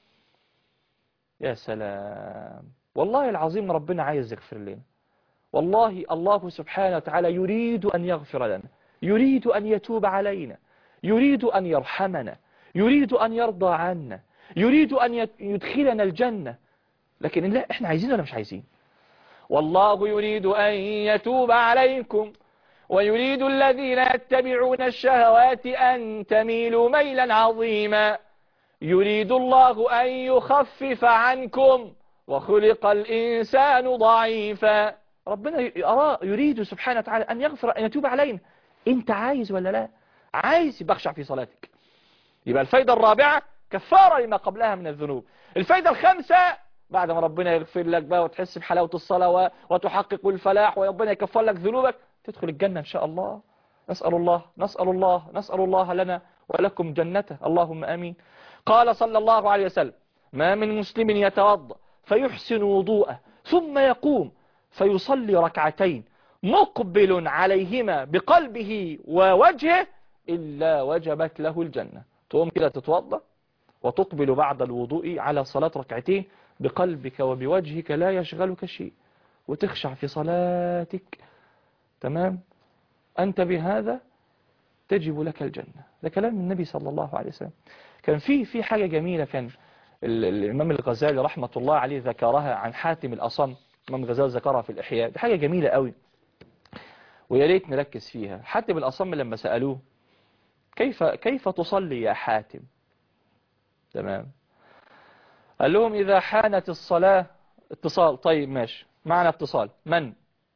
يا سلام والله العظيم ربنا عايز يغفر لنا والله الله سبحانه وتعالى يريد أن يغفر لنا يريد أن يتوب علينا يريد أن يرحمنا يريد أن يرضى عنا يريد أن يدخلنا الجنة لكن لا احنا عايزين ولا مش عايزين والله يريد أن يتوب عليكم ويريد الذين يتبعون الشهوات أن تميلوا ميلا عظيما يريد الله أن يخفف عنكم وخلق الإنسان ضعيفا ربنا يريد سبحانه وتعالى أن يغفر أن يتوب علينا أنت عايز ولا لا عايز يبخشع في صلاتك يبقى الفايدة الرابعة كفارة لما قبلها من الذنوب الفايدة الخامسة بعد ما ربنا يغفر لك بقى وتحس بحلاوة الصلاة وتحقق الفلاح وربنا يكفر لك ذنوبك تدخل الجنة إن شاء الله نسأل الله نسأل الله نسأل الله لنا ولكم جنته اللهم أمين قال صلى الله عليه وسلم ما من مسلم يتوضأ فيحسن وضوءه ثم يقوم فيصلي ركعتين مقبل عليهما بقلبه ووجهه إلا وجبت له الجنة تقوم كده تتوضأ وتقبل بعد الوضوء على صلاة ركعتين بقلبك وبوجهك لا يشغلك شيء وتخشع في صلاتك تمام أنت بهذا تجب لك الجنة ده كلام النبي صلى الله عليه وسلم كان في في حاجة جميلة كان الإمام الغزالي رحمة الله عليه ذكرها عن حاتم الأصم الإمام الغزالي ذكرها في الإحياء دي حاجة جميلة قوي ويا ريت نركز فيها حاتم الأصم لما سألوه كيف كيف تصلي يا حاتم تمام قال لهم إذا حانت الصلاة اتصال طيب ماشي معنا اتصال من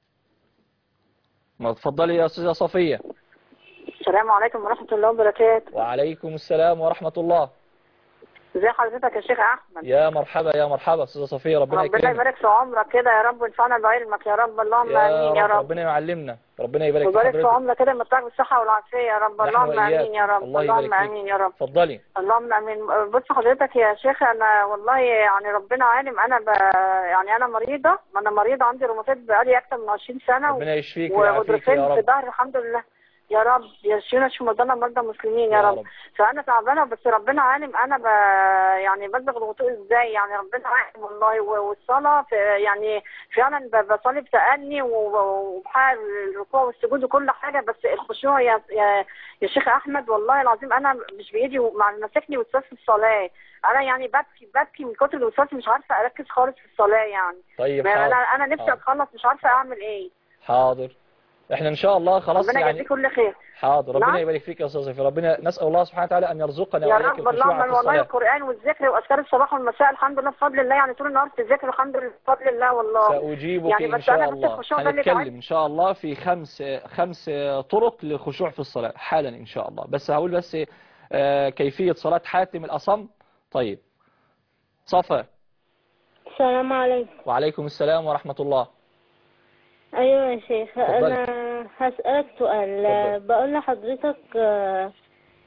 ما تفضلي يا أستاذة صفية السلام عليكم ورحمة الله وبركاته وعليكم السلام ورحمة الله ازي حضرتك يا شيخ احمد يا مرحبا يا مرحبا أستاذة صفية ربنا ربنا يكرمك يبارك في عمرك كده يا رب وينفعنا بعلمك يا رب اللهم امين يا رب رب ربنا يعلمنا ربنا يبارك في ويبارك في حضرتك عمرك كده يمتعك بالصحة والعافية يا رب نحن اللهم وإياك. امين يا رب الله يبارك اللهم فيك. امين يا رب اتفضلي اللهم امين بص حضرتك يا شيخ انا والله يعني ربنا عالم انا ب... يعني انا مريضة انا مريضة عندي روماتيد بقالي اكتر من 20 سنة ربنا يشفيك ويعافيك وغضروفين يا في رب ظهري الحمد لله يا رب يشفينا شو مرضانا مرضى مسلمين يا, يا رب. رب. فانا تعبانه بس ربنا عالم انا ب... يعني بلغ الوضوء ازاي يعني ربنا عالم والله و- والصلاه في يعني فعلا ب- بصلي بتأني و- وبحال الركوع والسجود وكل حاجه بس الخشوع يا يا, يا شيخ احمد والله العظيم انا مش بايدي مع ماسكني وسواس في الصلاه انا يعني ببكي ببكي من كتر الوسواس مش عارفه اركز خالص في الصلاه يعني طيب ما انا حاضر انا نفسي حاضر. اتخلص مش عارفه اعمل ايه حاضر احنا ان شاء الله خلاص ربنا يعني يجزيك كل خير حاضر ربنا نعم. يبارك فيك يا استاذ صفي ربنا نسال الله سبحانه وتعالى ان يرزقنا يا واياك رب اللهم الخشوع في والله الصلاه القرآن والذكر وأذكار الصباح والمساء الحمد لله بفضل الله يعني طول النهار في الذكر الحمد لله بفضل الله والله سأجيبك يعني إن بس شاء أنا بس الله الخشوع ده اللي هنتكلم تعبني. إن شاء الله في خمس خمس طرق للخشوع في الصلاة حالا إن شاء الله بس هقول بس آه، كيفية صلاة حاتم الأصم طيب صفا السلام عليكم وعليكم السلام ورحمة الله ايوه يا شيخ اتفضلي. انا هسألك سؤال اتفضلي. بقول لحضرتك آه،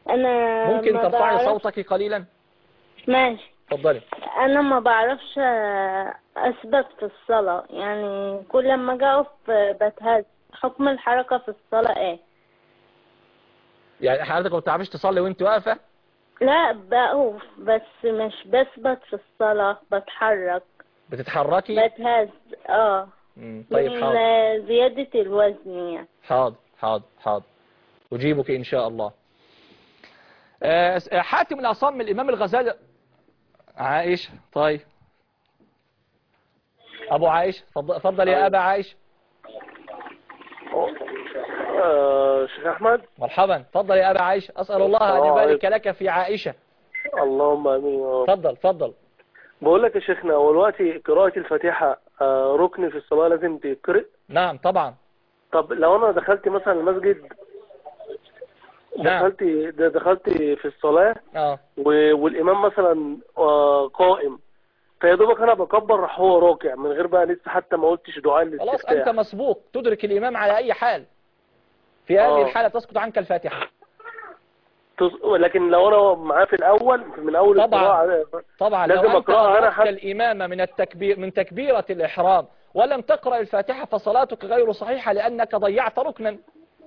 انا ممكن ما ترفعي بعرف- صوتك قليلا ماشي اتفضلي انا ما بعرفش آه، اثبت في الصلاة يعني كل لما اجي اقف آه، بتهز حكم الحركة في الصلاة ايه يعني حضرتك ما بتعرفيش تصلي وانت واقفة لا بقف بس مش بثبت في الصلاة بتحرك بتتحركي بتهز اه مم، طيب من حاضر آه، زيادة الوزن يعني حاضر حاضر حاضر أجيبك إن شاء الله آه، س- آه، حاتم الأصم الإمام الغزالي عائشة طيب أبو عائشة فضل, فضل يا أبا عائشة آه، شيخ أحمد مرحبا فضل يا أبا عائشة أسأل الله أن السلام يبارك عليكم. لك في عائشة اللهم آمين يا رب. فضل فضل بقول لك يا شيخنا هو دلوقتي قراءة الفاتحة آه، ركن في الصلاة لازم تقرأ نعم طبعا طب لو أنا دخلت مثلا المسجد نعم دخلت د- دخلت في الصلاة آه. و- والإمام مثلا آه، قائم فيا دوبك أنا بكبر راح هو راكع من غير بقى لسه حتى ما قلتش دعاء خلاص أنت الاستفتاح مسبوق تدرك الإمام على أي حال في هذه آه. الحالة تسقط عنك الفاتحة تص- لكن لو أنا معاه في الأول من أول طبعاً. القراءة طبعا لازم لو أنت أقرأها أنا أدركت حتى- الإمام من التكبير من تكبيرة الإحرام ولم تقرأ الفاتحة فصلاتك غير صحيحة لأنك ضيعت ركنا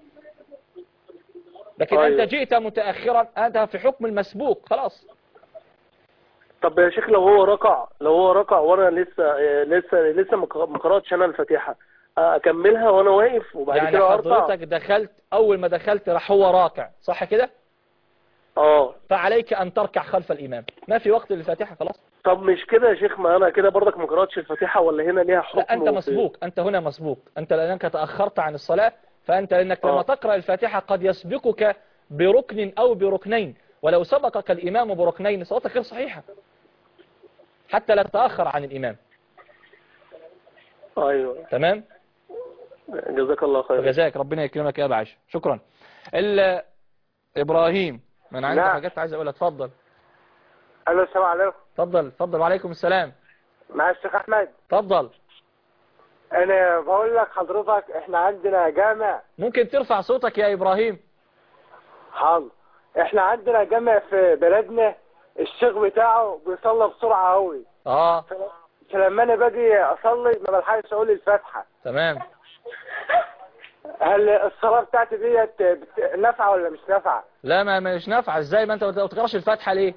لكن أيوة. أنت جئت متأخرا أنت في حكم المسبوق خلاص طب يا شيخ لو هو ركع لو هو ركع وانا لسه آه، لسه لسه ما ق- ما قراتش انا الفاتحه آه، اكملها وانا واقف وبعد يعني كده ارفع حضرتك دخلت أول ما دخلت راح هو راكع صح كده اه فعليك أن تركع خلف الإمام ما في وقت للفاتحة خلاص طب مش كده يا شيخ ما انا كده برضك ما قراتش الفاتحه ولا هنا ليها حكم لا أنت وفي- مسبوق أنت هنا مسبوق أنت لأنك تأخرت عن الصلاة فأنت لأنك لما آه. تقرأ الفاتحة قد يسبقك بركن أو بركنين ولو سبقك الإمام بركنين صلاتك غير صحيحة حتى لا تتأخر عن الإمام ايوه تمام جزاك الله خير جزاك ربنا يكرمك يا أبا عائشة شكرا ال- إبراهيم من عندك نعم. حاجات عايز أقولها اتفضل الو السلام عليكم اتفضل اتفضل وعليكم السلام مع الشيخ احمد اتفضل انا بقول لك حضرتك احنا عندنا جامع ممكن ترفع صوتك يا إبراهيم حاضر احنا عندنا جامع في بلدنا الشيخ بتاعه بيصلي بسرعه قوي اه فلما انا باجي اصلي ما بلحقش اقول الفاتحه تمام هل الصلاه بتاعتي ديت بت- نافعه ولا مش نافعه لا ما مش نافعة ازاي ما انت ما تقراش الفاتحة ليه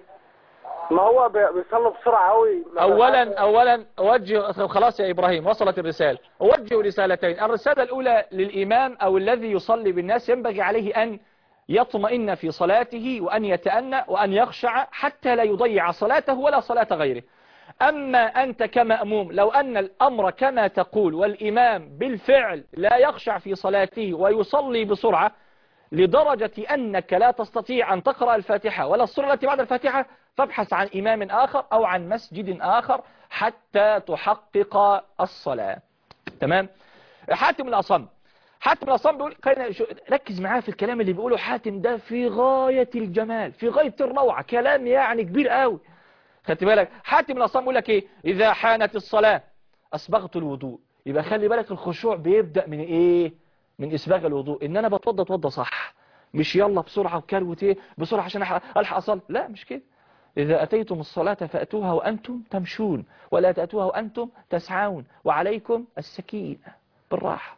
ما هو بي- بيصلي بسرعه قوي ما اولا بلحقش- اولا اوجه خلاص يا ابراهيم وصلت الرسالة اوجه رسالتين الرسالة الاولى للامام او الذي يصلي بالناس ينبغي عليه ان يطمئن في صلاته وان يتأنى وان يخشع حتى لا يضيع صلاته ولا صلاة غيره أما أنت كمأموم لو أن الأمر كما تقول والإمام بالفعل لا يخشع في صلاته ويصلي بسرعة لدرجة أنك لا تستطيع أن تقرأ الفاتحة ولا السورة التي بعد الفاتحة فابحث عن إمام آخر أو عن مسجد آخر حتى تحقق الصلاة تمام حاتم الأصم حاتم الأصم بيقول خلينا شو- ركز معاه في الكلام اللي بيقوله حاتم ده في غاية الجمال في غاية الروعة كلام يعني كبير قوي خدت بالك حاتم الأصم بيقول لك إيه إذا حانت الصلاة أسبغت الوضوء يبقى خلي بالك الخشوع بيبدأ من إيه من إسباغ الوضوء إن أنا بتوضى توضى صح مش يلا بسرعة وكروت إيه بسرعة عشان ألحق ألحق أصلي لا مش كده إذا أتيتم الصلاة فأتوها وأنتم تمشون ولا تأتوها وأنتم تسعون وعليكم السكينة بالراحة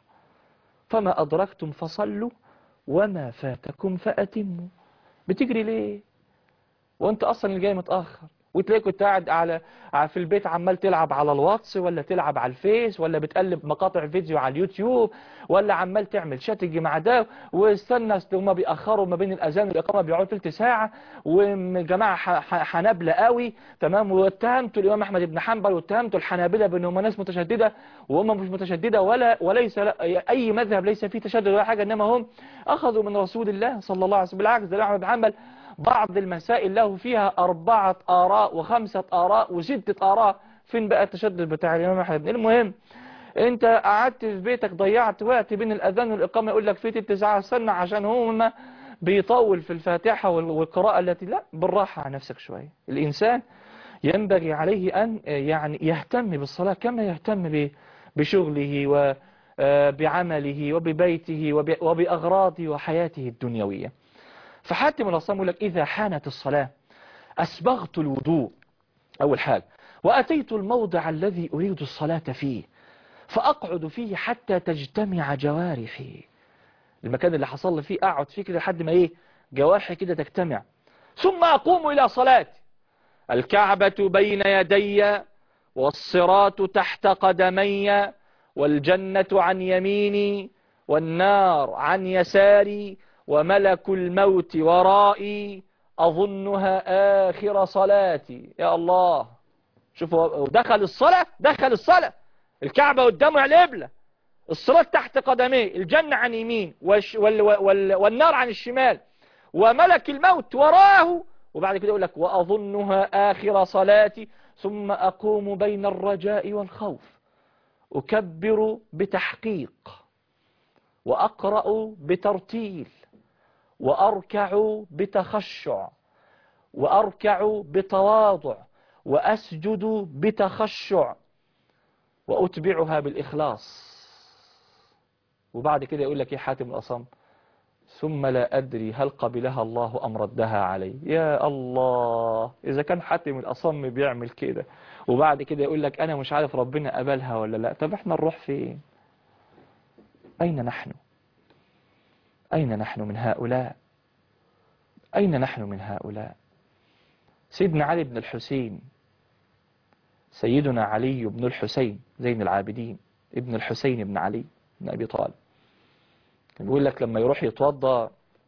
فما أدركتم فصلوا وما فاتكم فأتموا بتجري ليه وانت اصلا اللي جاي متاخر وتلاقي كنت قاعد على ع- في البيت عمال تلعب على الواتس ولا تلعب على الفيس ولا بتقلب مقاطع فيديو على اليوتيوب ولا عمال تعمل شاتنج مع ده واستنى أصل هما بيأخروا ما بين الأذان والإقامة بيقعدوا تلت ساعة وجماعة ح- ح- حنابلة قوي تمام واتهمتوا الإمام أحمد بن حنبل واتهمتوا الحنابلة بأنهم ناس متشددة وهم مش متشددة ولا وليس لا- أي مذهب ليس فيه تشدد ولا حاجة إنما هم أخذوا من رسول الله صلى الله عليه وسلم بالعكس ده الإمام أحمد بن حنبل بعض المسائل له فيها أربعة آراء وخمسة آراء وستة آراء فين بقى التشدد بتاع الإمام أحمد المهم انت قعدت في بيتك ضيعت وقت بين الأذان والإقامة يقول لك في تلت ساعة استنى عشان هم بيطول في الفاتحة وال- والقراءة التي لا بالراحة على نفسك شوية الإنسان ينبغي عليه أن يعني يهتم بالصلاة كما يهتم ب- بشغله وبعمله وببيته وب- وبأغراضه وحياته الدنيوية فحاتم الأصم يقول لك إذا حانت الصلاة أسبغت الوضوء أول حاجة وأتيت الموضع الذي أريد الصلاة فيه فأقعد فيه حتى تجتمع جوارحي المكان اللي حصل فيه أقعد فيه كده لحد ما إيه جوارحي كده تجتمع ثم أقوم إلى صلاتي الكعبة بين يدي والصراط تحت قدمي والجنة عن يميني والنار عن يساري وملك الموت ورائي أظنها آخر صلاتي يا الله شوفوا دخل الصلاة دخل الصلاة الكعبة قدامه على القبلة الصراط تحت قدميه الجنة عن يمين والش وال وال والنار عن الشمال وملك الموت وراه وبعد كده يقول لك وأظنها آخر صلاتي ثم أقوم بين الرجاء والخوف أكبر بتحقيق وأقرأ بترتيل وأركع بتخشع وأركع بتواضع وأسجد بتخشع وأتبعها بالإخلاص وبعد كده يقول لك يا حاتم الأصم ثم لا أدري هل قبلها الله أم ردها علي يا الله إذا كان حاتم الأصم بيعمل كده وبعد كده يقول لك أنا مش عارف ربنا قبلها ولا لا طب احنا نروح فين أين نحن أين نحن من هؤلاء أين نحن من هؤلاء سيدنا علي بن الحسين سيدنا علي بن الحسين زين العابدين ابن الحسين بن علي بن أبي طالب كان بيقول لك لما يروح يتوضى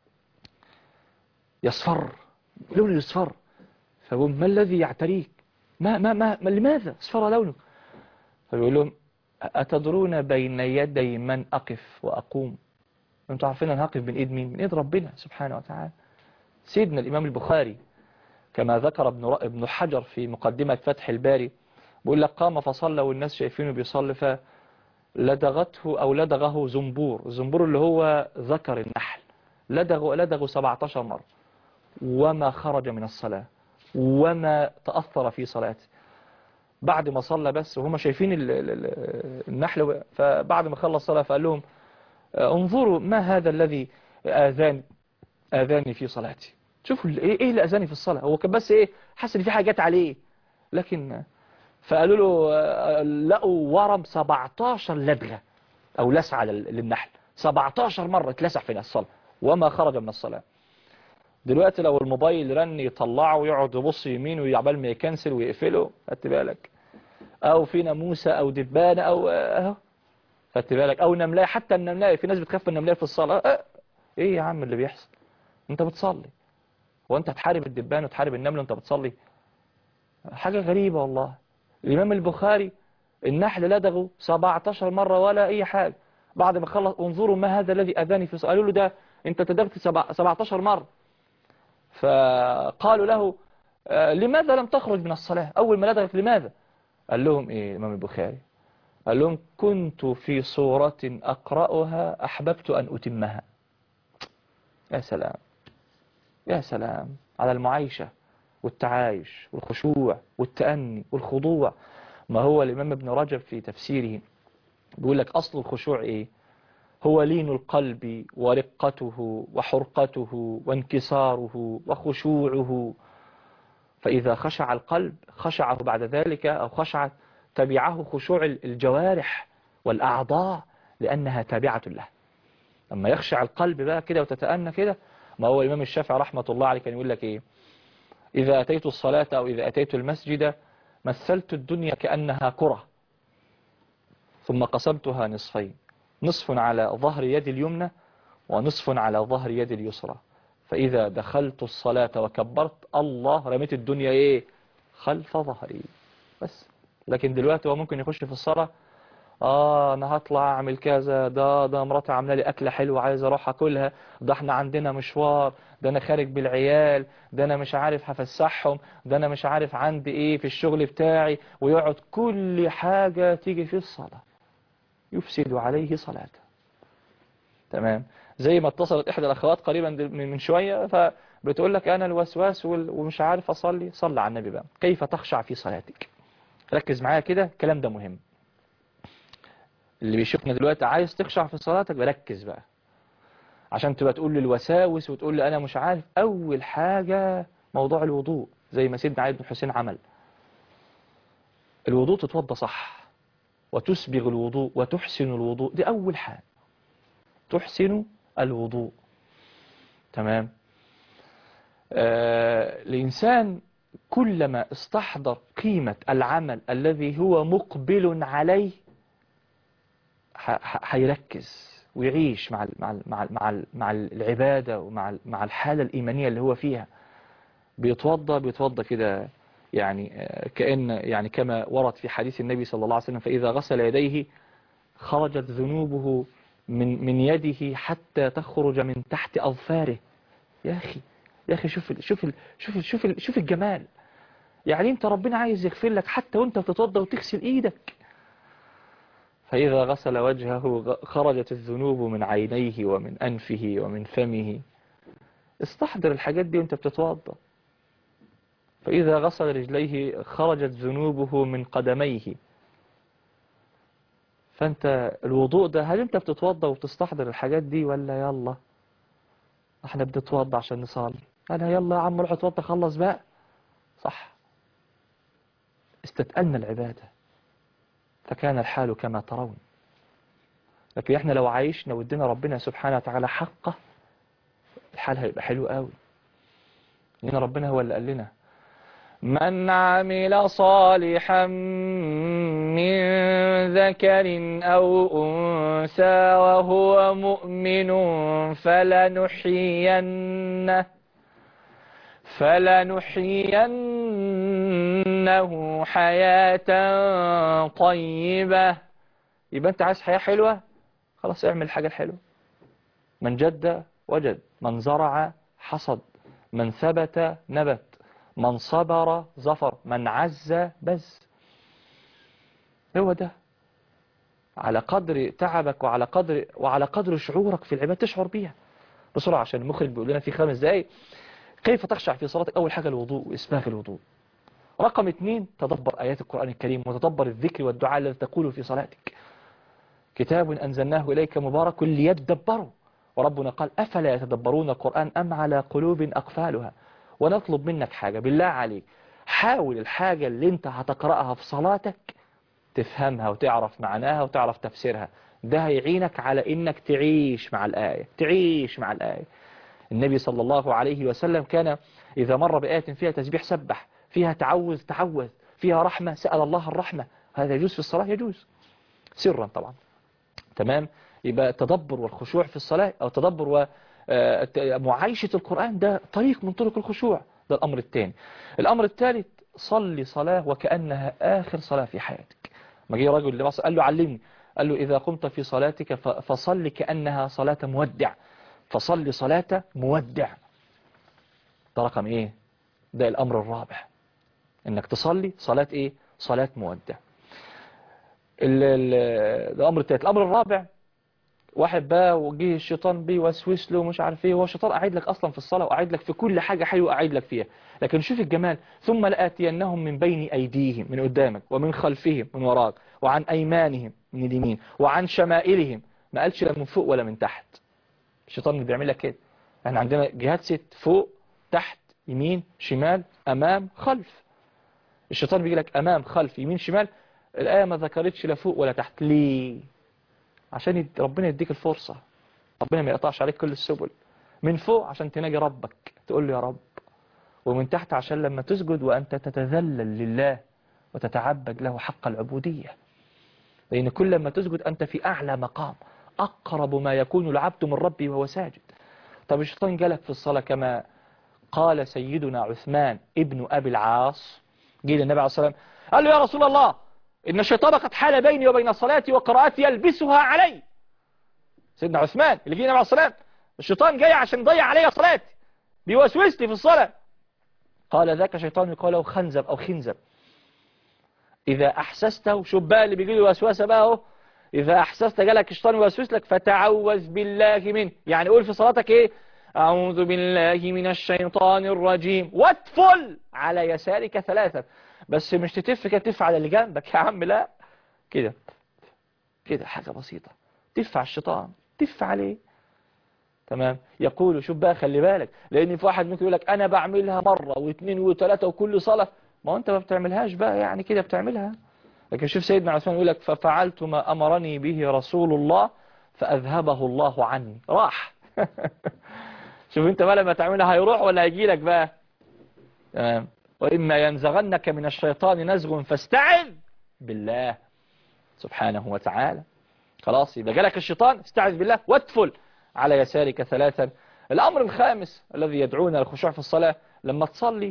يصفر لونه يصفر فبقول ما الذي يعتريك ما ما ما, ما لماذا اصفر لونك فبيقول لهم أتدرون بين يدي من أقف وأقوم انتوا عارفين أنا هقف بين إيد مين من إيد ربنا سبحانه وتعالى سيدنا الإمام البخاري كما ذكر ابن ابن حجر في مقدمة فتح الباري بيقول لك قام فصلى والناس شايفينه بيصلي فلدغته أو لدغه زنبور الزنبور اللي هو ذكر النحل لدغه لدغه 17 مرة وما خرج من الصلاة وما تأثر في صلاته بعد ما صلى بس وهم شايفين ال- ال- ال- النحل فبعد ما خلص الصلاة فقال لهم انظروا ما هذا الذي آذاني آذاني في صلاتي شوفوا ال- ايه إيه اللي آذاني في الصلاة هو كان بس ايه حس ان في حاجات عليه لكن فقالوا له آه، لقوا ورم 17 لدغة او لسعة لل- للنحل 17 مرة اتلسع في الصلاة وما خرج من الصلاة دلوقتي لو الموبايل رن يطلعه ويقعد يبص يمين ويعبال ما يكنسل ويقفله خدت بالك او في ناموسه او دبانه او اهو خدت بالك او نملايه حتى النملايه في ناس بتخاف من النملايه في الصلاه اه ايه يا عم اللي بيحصل انت بتصلي هو انت هتحارب الدبان وتحارب النمل وانت بتصلي حاجه غريبه والله الامام البخاري النحل لدغه 17 مره ولا اي حاجه بعد ما خلص انظروا ما هذا الذي اذاني في قالوا له ده انت تدغت سبع- 17 مره فقالوا له آه، لماذا لم تخرج من الصلاة أول ما لدغت لماذا قال لهم إيه الإمام البخاري قال لهم كنت في صورة أقرأها أحببت أن أتمها يا سلام يا سلام على المعايشة والتعايش والخشوع والتأني والخضوع ما هو الإمام ابن رجب في تفسيره بيقول لك أصل الخشوع إيه هو لين القلب ورقته وحرقته وانكساره وخشوعه فإذا خشع القلب خشعه بعد ذلك أو خشعت تبعه خشوع الجوارح والأعضاء لأنها تابعة له لما يخشع القلب بقى كده وتتأنى كده ما هو الإمام الشافعي رحمة الله عليه كان يقول لك إيه إذا أتيت الصلاة أو إذا أتيت المسجد مثلت الدنيا كأنها كرة ثم قسمتها نصفين نصف على ظهر يد اليمنى ونصف على ظهر يد اليسرى فإذا دخلت الصلاة وكبرت الله رميت الدنيا إيه خلف ظهري بس لكن دلوقتي هو ممكن يخش في الصلاة آه أنا هطلع أعمل كذا ده ده مراتي عاملة لي أكلة حلوة عايز أروح أكلها ده إحنا عندنا مشوار ده أنا خارج بالعيال ده أنا مش عارف هفسحهم ده أنا مش عارف عندي إيه في الشغل بتاعي ويقعد كل حاجة تيجي في الصلاة يفسد عليه صلاته تمام زي ما اتصلت إحدى الأخوات قريبا دل- من من شوية فبتقول لك أنا الوسواس وال- ومش عارف أصلي صلى على النبي بقى كيف تخشع في صلاتك ركز معايا كده الكلام ده مهم اللي بيشوفنا دلوقتي عايز تخشع في صلاتك بركز بقى عشان تبقى تقول لي الوساوس وتقول لي انا مش عارف اول حاجة موضوع الوضوء زي ما سيدنا علي بن حسين عمل الوضوء تتوضى صح وتسبغ الوضوء وتحسن الوضوء دي اول حاجة تحسن الوضوء تمام آه الإنسان كلما استحضر قيمة العمل الذي هو مقبل عليه ح- ح- هيركز ويعيش مع ال مع ال مع ال مع, ال مع العبادة ومع ال مع الحالة الإيمانية اللي هو فيها بيتوضى بيتوضى كده يعني آه، كأن يعني كما ورد في حديث النبي صلى الله عليه وسلم فإذا غسل يديه خرجت ذنوبه من من يده حتى تخرج من تحت أظفاره يا أخي يا أخي شوف ال شوف ال شوف ال شوف ال شوف الجمال يعني أنت ربنا عايز يغفر لك حتى وأنت بتتوضى وتغسل إيدك فإذا غسل وجهه غ- خرجت الذنوب من عينيه ومن أنفه ومن فمه استحضر الحاجات دي وأنت بتتوضى فإذا غسل رجليه خرجت ذنوبه من قدميه فأنت الوضوء ده هل أنت بتتوضى وبتستحضر الحاجات دي ولا يلا احنا بنتوضى عشان نصلي انا يلا يا عم روح اتوضى خلص بقى صح استتقلنا العبادة فكان الحال كما ترون لكن احنا لو عايشنا وادينا ربنا سبحانه وتعالى حقه الحال هيبقى حلو قوي لان ربنا هو اللي قال لنا من عمل صالحا من ذكر أو أنثى وهو مؤمن فلنحيينه فلنحيينه حياة طيبة يبقى أنت عايز حياة حلوة خلاص اعمل الحاجة الحلوة من جد وجد من زرع حصد من ثبت نبت من صبر ظفر من عز بز هو ده على قدر تعبك وعلى قدر وعلى قدر شعورك في العبادة تشعر بيها بسرعة عشان المخرج بيقول لنا في خمس دقايق كيف تخشع في صلاتك أول حاجة الوضوء وإسباغ الوضوء رقم اثنين تدبر آيات القرآن الكريم وتدبر الذكر والدعاء الذي تقوله في صلاتك كتاب أنزلناه إليك مبارك ليدبروا وربنا قال أفلا يتدبرون القرآن أم على قلوب أقفالها ونطلب منك حاجة بالله عليك حاول الحاجة اللي انت هتقرأها في صلاتك تفهمها وتعرف معناها وتعرف تفسيرها ده هيعينك على انك تعيش مع الآية تعيش مع الآية النبي صلى الله عليه وسلم كان إذا مر بآية فيها تسبيح سبح فيها تعوذ تعوذ فيها رحمة سأل الله الرحمة هذا يجوز في الصلاة يجوز سرا طبعا تمام يبقى التدبر والخشوع في الصلاة أو تدبر ومعايشة القرآن ده طريق من طرق الخشوع ده الأمر الثاني الأمر الثالث صلي صلاة وكأنها آخر صلاة في حياتك ما جه رجل لمصر قال له علمني قال له إذا قمت في صلاتك ف- فصل كأنها صلاة مودع فصل صلاة مودع ده رقم إيه ده الأمر الرابع إنك تصلي صلاة إيه صلاة مودع ال- ال- ده الأمر الثالث الأمر الرابع واحد بقى وجه الشيطان بيوسوس له مش عارف ايه هو الشيطان قاعد لك اصلا في الصلاه وقاعد لك في كل حاجه حلوه قاعد لك فيها لكن شوف الجمال ثم لاتينهم من بين ايديهم من قدامك ومن خلفهم من وراك وعن ايمانهم من اليمين وعن شمائلهم ما قالش لا من فوق ولا من تحت الشيطان اللي بيعمل لك كده احنا عندنا جهات ست فوق تحت يمين شمال امام خلف الشيطان بيجي لك امام خلف يمين شمال الايه ما ذكرتش لا فوق ولا تحت ليه عشان يد... ربنا يديك الفرصة ربنا ما يقطعش عليك كل السبل من فوق عشان تناجي ربك تقول له يا رب ومن تحت عشان لما تسجد وأنت تتذلل لله وتتعبد له حق العبودية لأن كل ما تسجد أنت في أعلى مقام أقرب ما يكون العبد من ربي وهو ساجد طب الشيطان جالك في الصلاة كما قال سيدنا عثمان ابن أبي العاص جه للنبي عليه الصلاة والسلام قال له يا رسول الله إن الشيطان قد حال بيني وبين صلاتي وقراءتي يلبسها علي سيدنا عثمان اللي جه النبي عليه الصلاة والسلام الشيطان جاي عشان يضيع عليا صلاتي بيوسوس لي في الصلاة قال ذاك شيطان يقال له خنزب أو خنزب إذا أحسسته شوف بقى اللي بيجي له وسوسة بقى اهو إذا أحسست جالك الشيطان يوسوس لك فتعوذ بالله منه يعني قول في صلاتك إيه أعوذ بالله من الشيطان الرجيم واتفل على يسارك ثلاثة بس مش تتف كده تف على اللي جنبك يا عم لا كده كده حاجة بسيطة تف على الشيطان تف عليه تمام يقول شوف بقى خلي بالك لان في واحد ممكن يقول لك انا بعملها مرة واثنين وثلاثة وكل صلاة ما هو انت ما بتعملهاش بقى يعني كده بتعملها لكن شوف سيدنا عثمان يقول لك ففعلت ما امرني به رسول الله فاذهبه الله عني راح شوف انت بقى لما تعملها هيروح ولا هيجي لك بقى تمام واما ينزغنك من الشيطان نزغ فاستعذ بالله سبحانه وتعالى خلاص يبقى جالك الشيطان استعذ بالله وادفل على يسارك ثلاثا الأمر الخامس الذي يدعونا للخشوع في الصلاة لما تصلي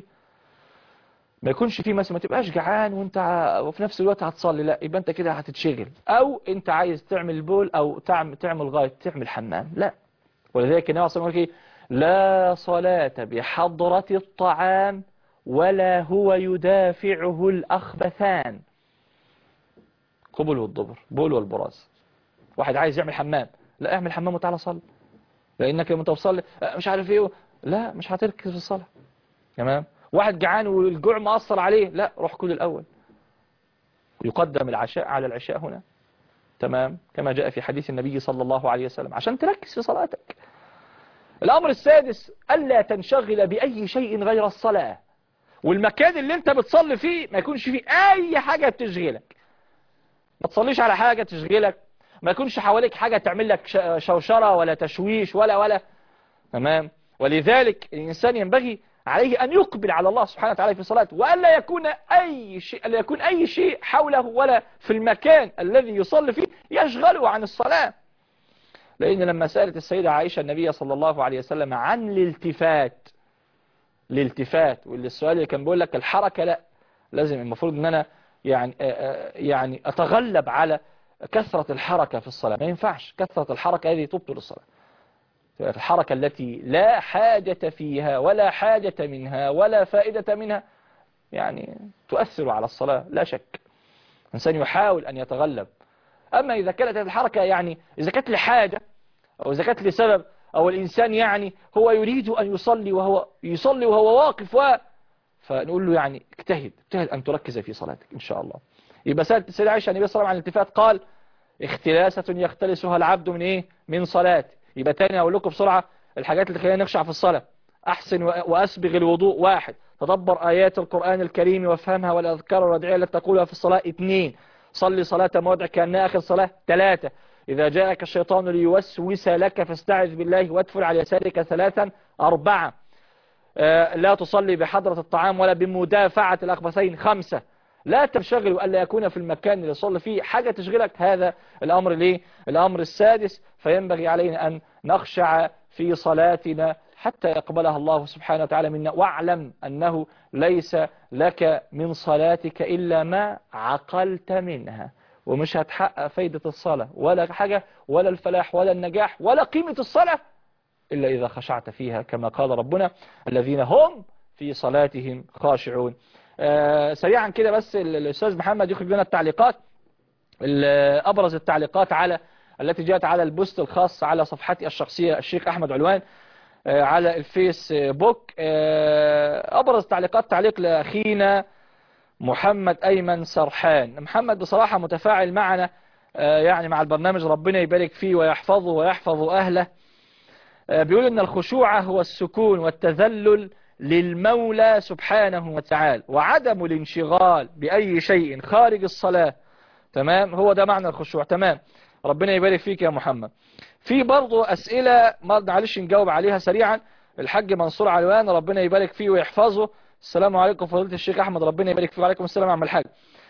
ما يكونش فيه مثلا ما تبقاش جعان وانت ع- وفي نفس الوقت هتصلي لا يبقى انت كده هتتشغل او انت عايز تعمل بول او تعمل تعمل غاية تعمل حمام لا ولذلك النبي صلى الله عليه وسلم يقول إيه؟ لا صلاة بحضرة الطعام ولا هو يدافعه الأخبثان قبل والضبر بول والبراز واحد عايز يعمل حمام لا اعمل حمام وتعالى صلي لانك لما توصل مش عارف ايه لا مش هتركز في الصلاة تمام واحد جعان والجوع مأثر عليه لا روح كل الأول يقدم العشاء على العشاء هنا تمام كما جاء في حديث النبي صلى الله عليه وسلم عشان تركز في صلاتك الأمر السادس ألا تنشغل بأي شيء غير الصلاة والمكان اللي انت بتصلي فيه ما يكونش فيه أي حاجة تشغلك ما تصليش على حاجة تشغلك ما يكونش حواليك حاجة تعمل لك ش- شوشرة ولا تشويش ولا ولا تمام ولذلك الإنسان ينبغي عليه أن يقبل على الله سبحانه وتعالى في صلاته وألا يكون أي شيء ألا يكون أي شيء حوله ولا في المكان الذي يصلي فيه يشغله عن الصلاة لأن لما سألت السيدة عائشة النبي صلى الله عليه وسلم عن الالتفات الالتفات واللي السؤال اللي كان بيقول لك الحركة لا لازم المفروض ان انا يعني آه، آه، يعني اتغلب على كثرة الحركة في الصلاة ما ينفعش كثرة الحركة هذه تبطل الصلاة الحركة التي لا حاجة فيها ولا حاجة منها ولا فائدة منها يعني تؤثر على الصلاة لا شك الإنسان يحاول أن يتغلب أما إذا كانت الحركة يعني إذا كانت لحاجة أو إذا كانت لسبب أو الإنسان يعني هو يريد أن يصلي وهو يصلي وهو واقف و فنقول له يعني اجتهد اجتهد أن تركز في صلاتك إن شاء الله يبقى سألت السيدة عائشة النبي صلى الله عليه وسلم عن الالتفات قال اختلاسة يختلسها العبد من إيه من صلاة يبقى تاني أقول لكم بسرعة الحاجات اللي خلينا نخشع في الصلاة أحسن و- وأسبغ الوضوء واحد تدبر آيات القرآن الكريم وافهمها والأذكار الرادعية التي تقولها في الصلاة اثنين صلي صلاة موضع كأنها آخر صلاة ثلاثة إذا جاءك الشيطان ليوسوس لك فاستعذ بالله وادفل على يسارك ثلاثا أربعة آه، لا تصلي بحضرة الطعام ولا بمدافعة الأخبثين خمسة لا تنشغل وألا يكون في المكان اللي صلي فيه حاجة تشغلك هذا الأمر ليه الأمر السادس فينبغي علينا أن نخشع في صلاتنا حتى يقبلها الله سبحانه وتعالى منا واعلم أنه ليس لك من صلاتك إلا ما عقلت منها ومش هتحقق فايدة الصلاة ولا حاجة ولا الفلاح ولا النجاح ولا قيمة الصلاة إلا إذا خشعت فيها كما قال ربنا الذين هم في صلاتهم خاشعون آه سريعا كده بس ال- الأستاذ محمد يخرج لنا التعليقات ال- أبرز التعليقات على التي جاءت على البوست الخاص على صفحتي الشخصية الشيخ أحمد علوان آه، على الفيسبوك آه، أبرز تعليقات تعليق لأخينا محمد أيمن سرحان محمد بصراحة متفاعل معنا آه، يعني مع البرنامج ربنا يبارك فيه ويحفظه ويحفظ أهله آه، بيقول ان الخشوع هو السكون والتذلل للمولى سبحانه وتعالى وعدم الانشغال بأي شيء خارج الصلاة تمام هو ده معنى الخشوع تمام ربنا يبارك فيك يا محمد في برضه أسئلة ما معلش نجاوب عليها سريعا الحاج منصور علوان ربنا يبارك فيه ويحفظه السلام عليكم فضيلة الشيخ أحمد ربنا يبارك فيه وعليكم السلام عم الحاج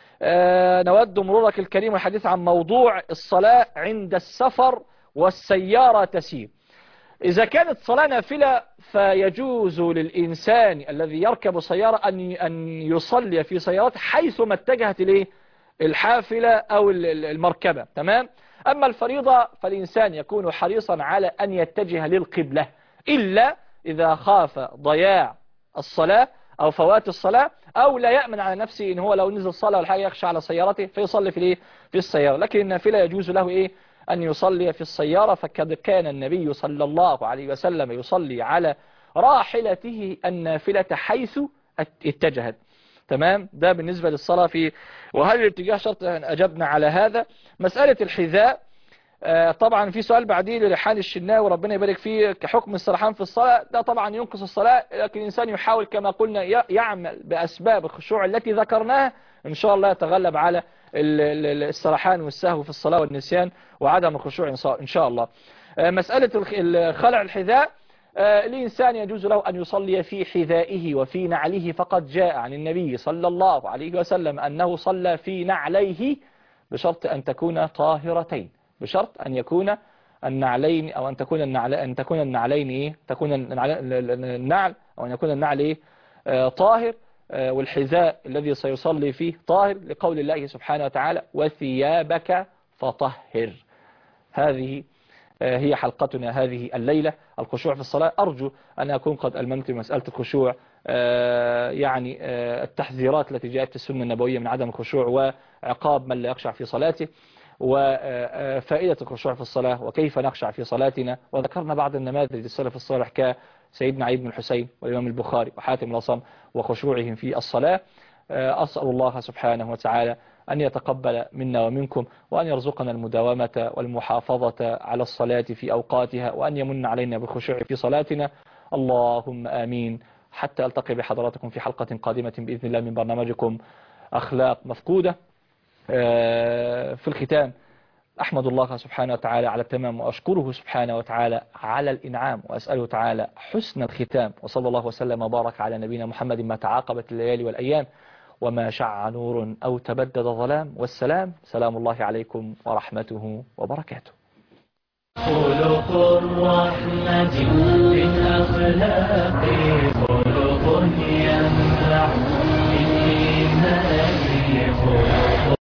آه نود مرورك الكريم والحديث عن موضوع الصلاة عند السفر والسيارة تسير إذا كانت صلاة نافلة فيجوز للإنسان الذي يركب سيارة أن أن يصلي في سيارته حيثما اتجهت إليه الحافلة أو ال- ال- المركبة تمام أما الفريضة فالإنسان يكون حريصا على أن يتجه للقبلة إلا إذا خاف ضياع الصلاة أو فوات الصلاة أو لا يأمن على نفسه إن هو لو نزل الصلاة ولا حاجة يخشى على سيارته فيصلي في الإيه؟ في السيارة لكن النافلة يجوز له إيه أن يصلي في السيارة فقد كان النبي صلى الله عليه وسلم يصلي على راحلته النافلة حيث اتجهت تمام ده بالنسبة للصلاة في وهل الاتجاه شرط أن أجبنا على هذا مسألة الحذاء آه، طبعا في سؤال بعديه لريحان الشناوي ربنا يبارك فيه كحكم السرحان في الصلاة ده طبعا ينقص الصلاة لكن الإنسان يحاول كما قلنا ي- يعمل بأسباب الخشوع التي ذكرناها إن شاء الله يتغلب على ال- ال- السرحان والسهو في الصلاة والنسيان وعدم الخشوع إن صا- إن شاء الله آه، مسألة الخ- ال- خلع الحذاء آه، الإنسان يجوز له أن يصلي في حذائه وفي نعله فقد جاء عن النبي صلى الله عليه وسلم أنه صلى في نعليه بشرط أن تكون طاهرتين بشرط أن يكون النعلين أو أن تكون النعل أن تكون النعلين إيه تكون النعل, النعل أو أن يكون النعل إيه آه، طاهر آه، والحذاء الذي سيصلي فيه طاهر لقول الله سبحانه وتعالى وثيابك فطهر هذه آه، هي حلقتنا هذه الليلة الخشوع في الصلاة أرجو أن أكون قد ألممت مسألة الخشوع آه، يعني آه، التحذيرات التي جاءت في السنة النبوية من عدم الخشوع وعقاب من لا يخشع في صلاته وفائدة الخشوع في الصلاة وكيف نخشع في صلاتنا وذكرنا بعض النماذج السلف الصالح كسيدنا علي بن الحسين والإمام البخاري وحاتم الأصم وخشوعهم في الصلاة آه، أسأل الله سبحانه وتعالى أن يتقبل منا ومنكم وأن يرزقنا المداومة والمحافظة على الصلاة في أوقاتها وأن يمن علينا بالخشوع في صلاتنا اللهم آمين حتى ألتقي بحضراتكم في حلقة قادمة بإذن الله من برنامجكم أخلاق مفقودة آه، في الختام أحمد الله سبحانه وتعالى على التمام وأشكره سبحانه وتعالى على الإنعام وأسأله تعالى حسن الختام وصلى الله وسلم وبارك على نبينا محمد ما تعاقبت الليالي والأيام وما شع نور أو تبدد ظلام والسلام سلام الله عليكم ورحمته وبركاته خلق الرحمة من أخلاق خلق ينفع من إيمان خلق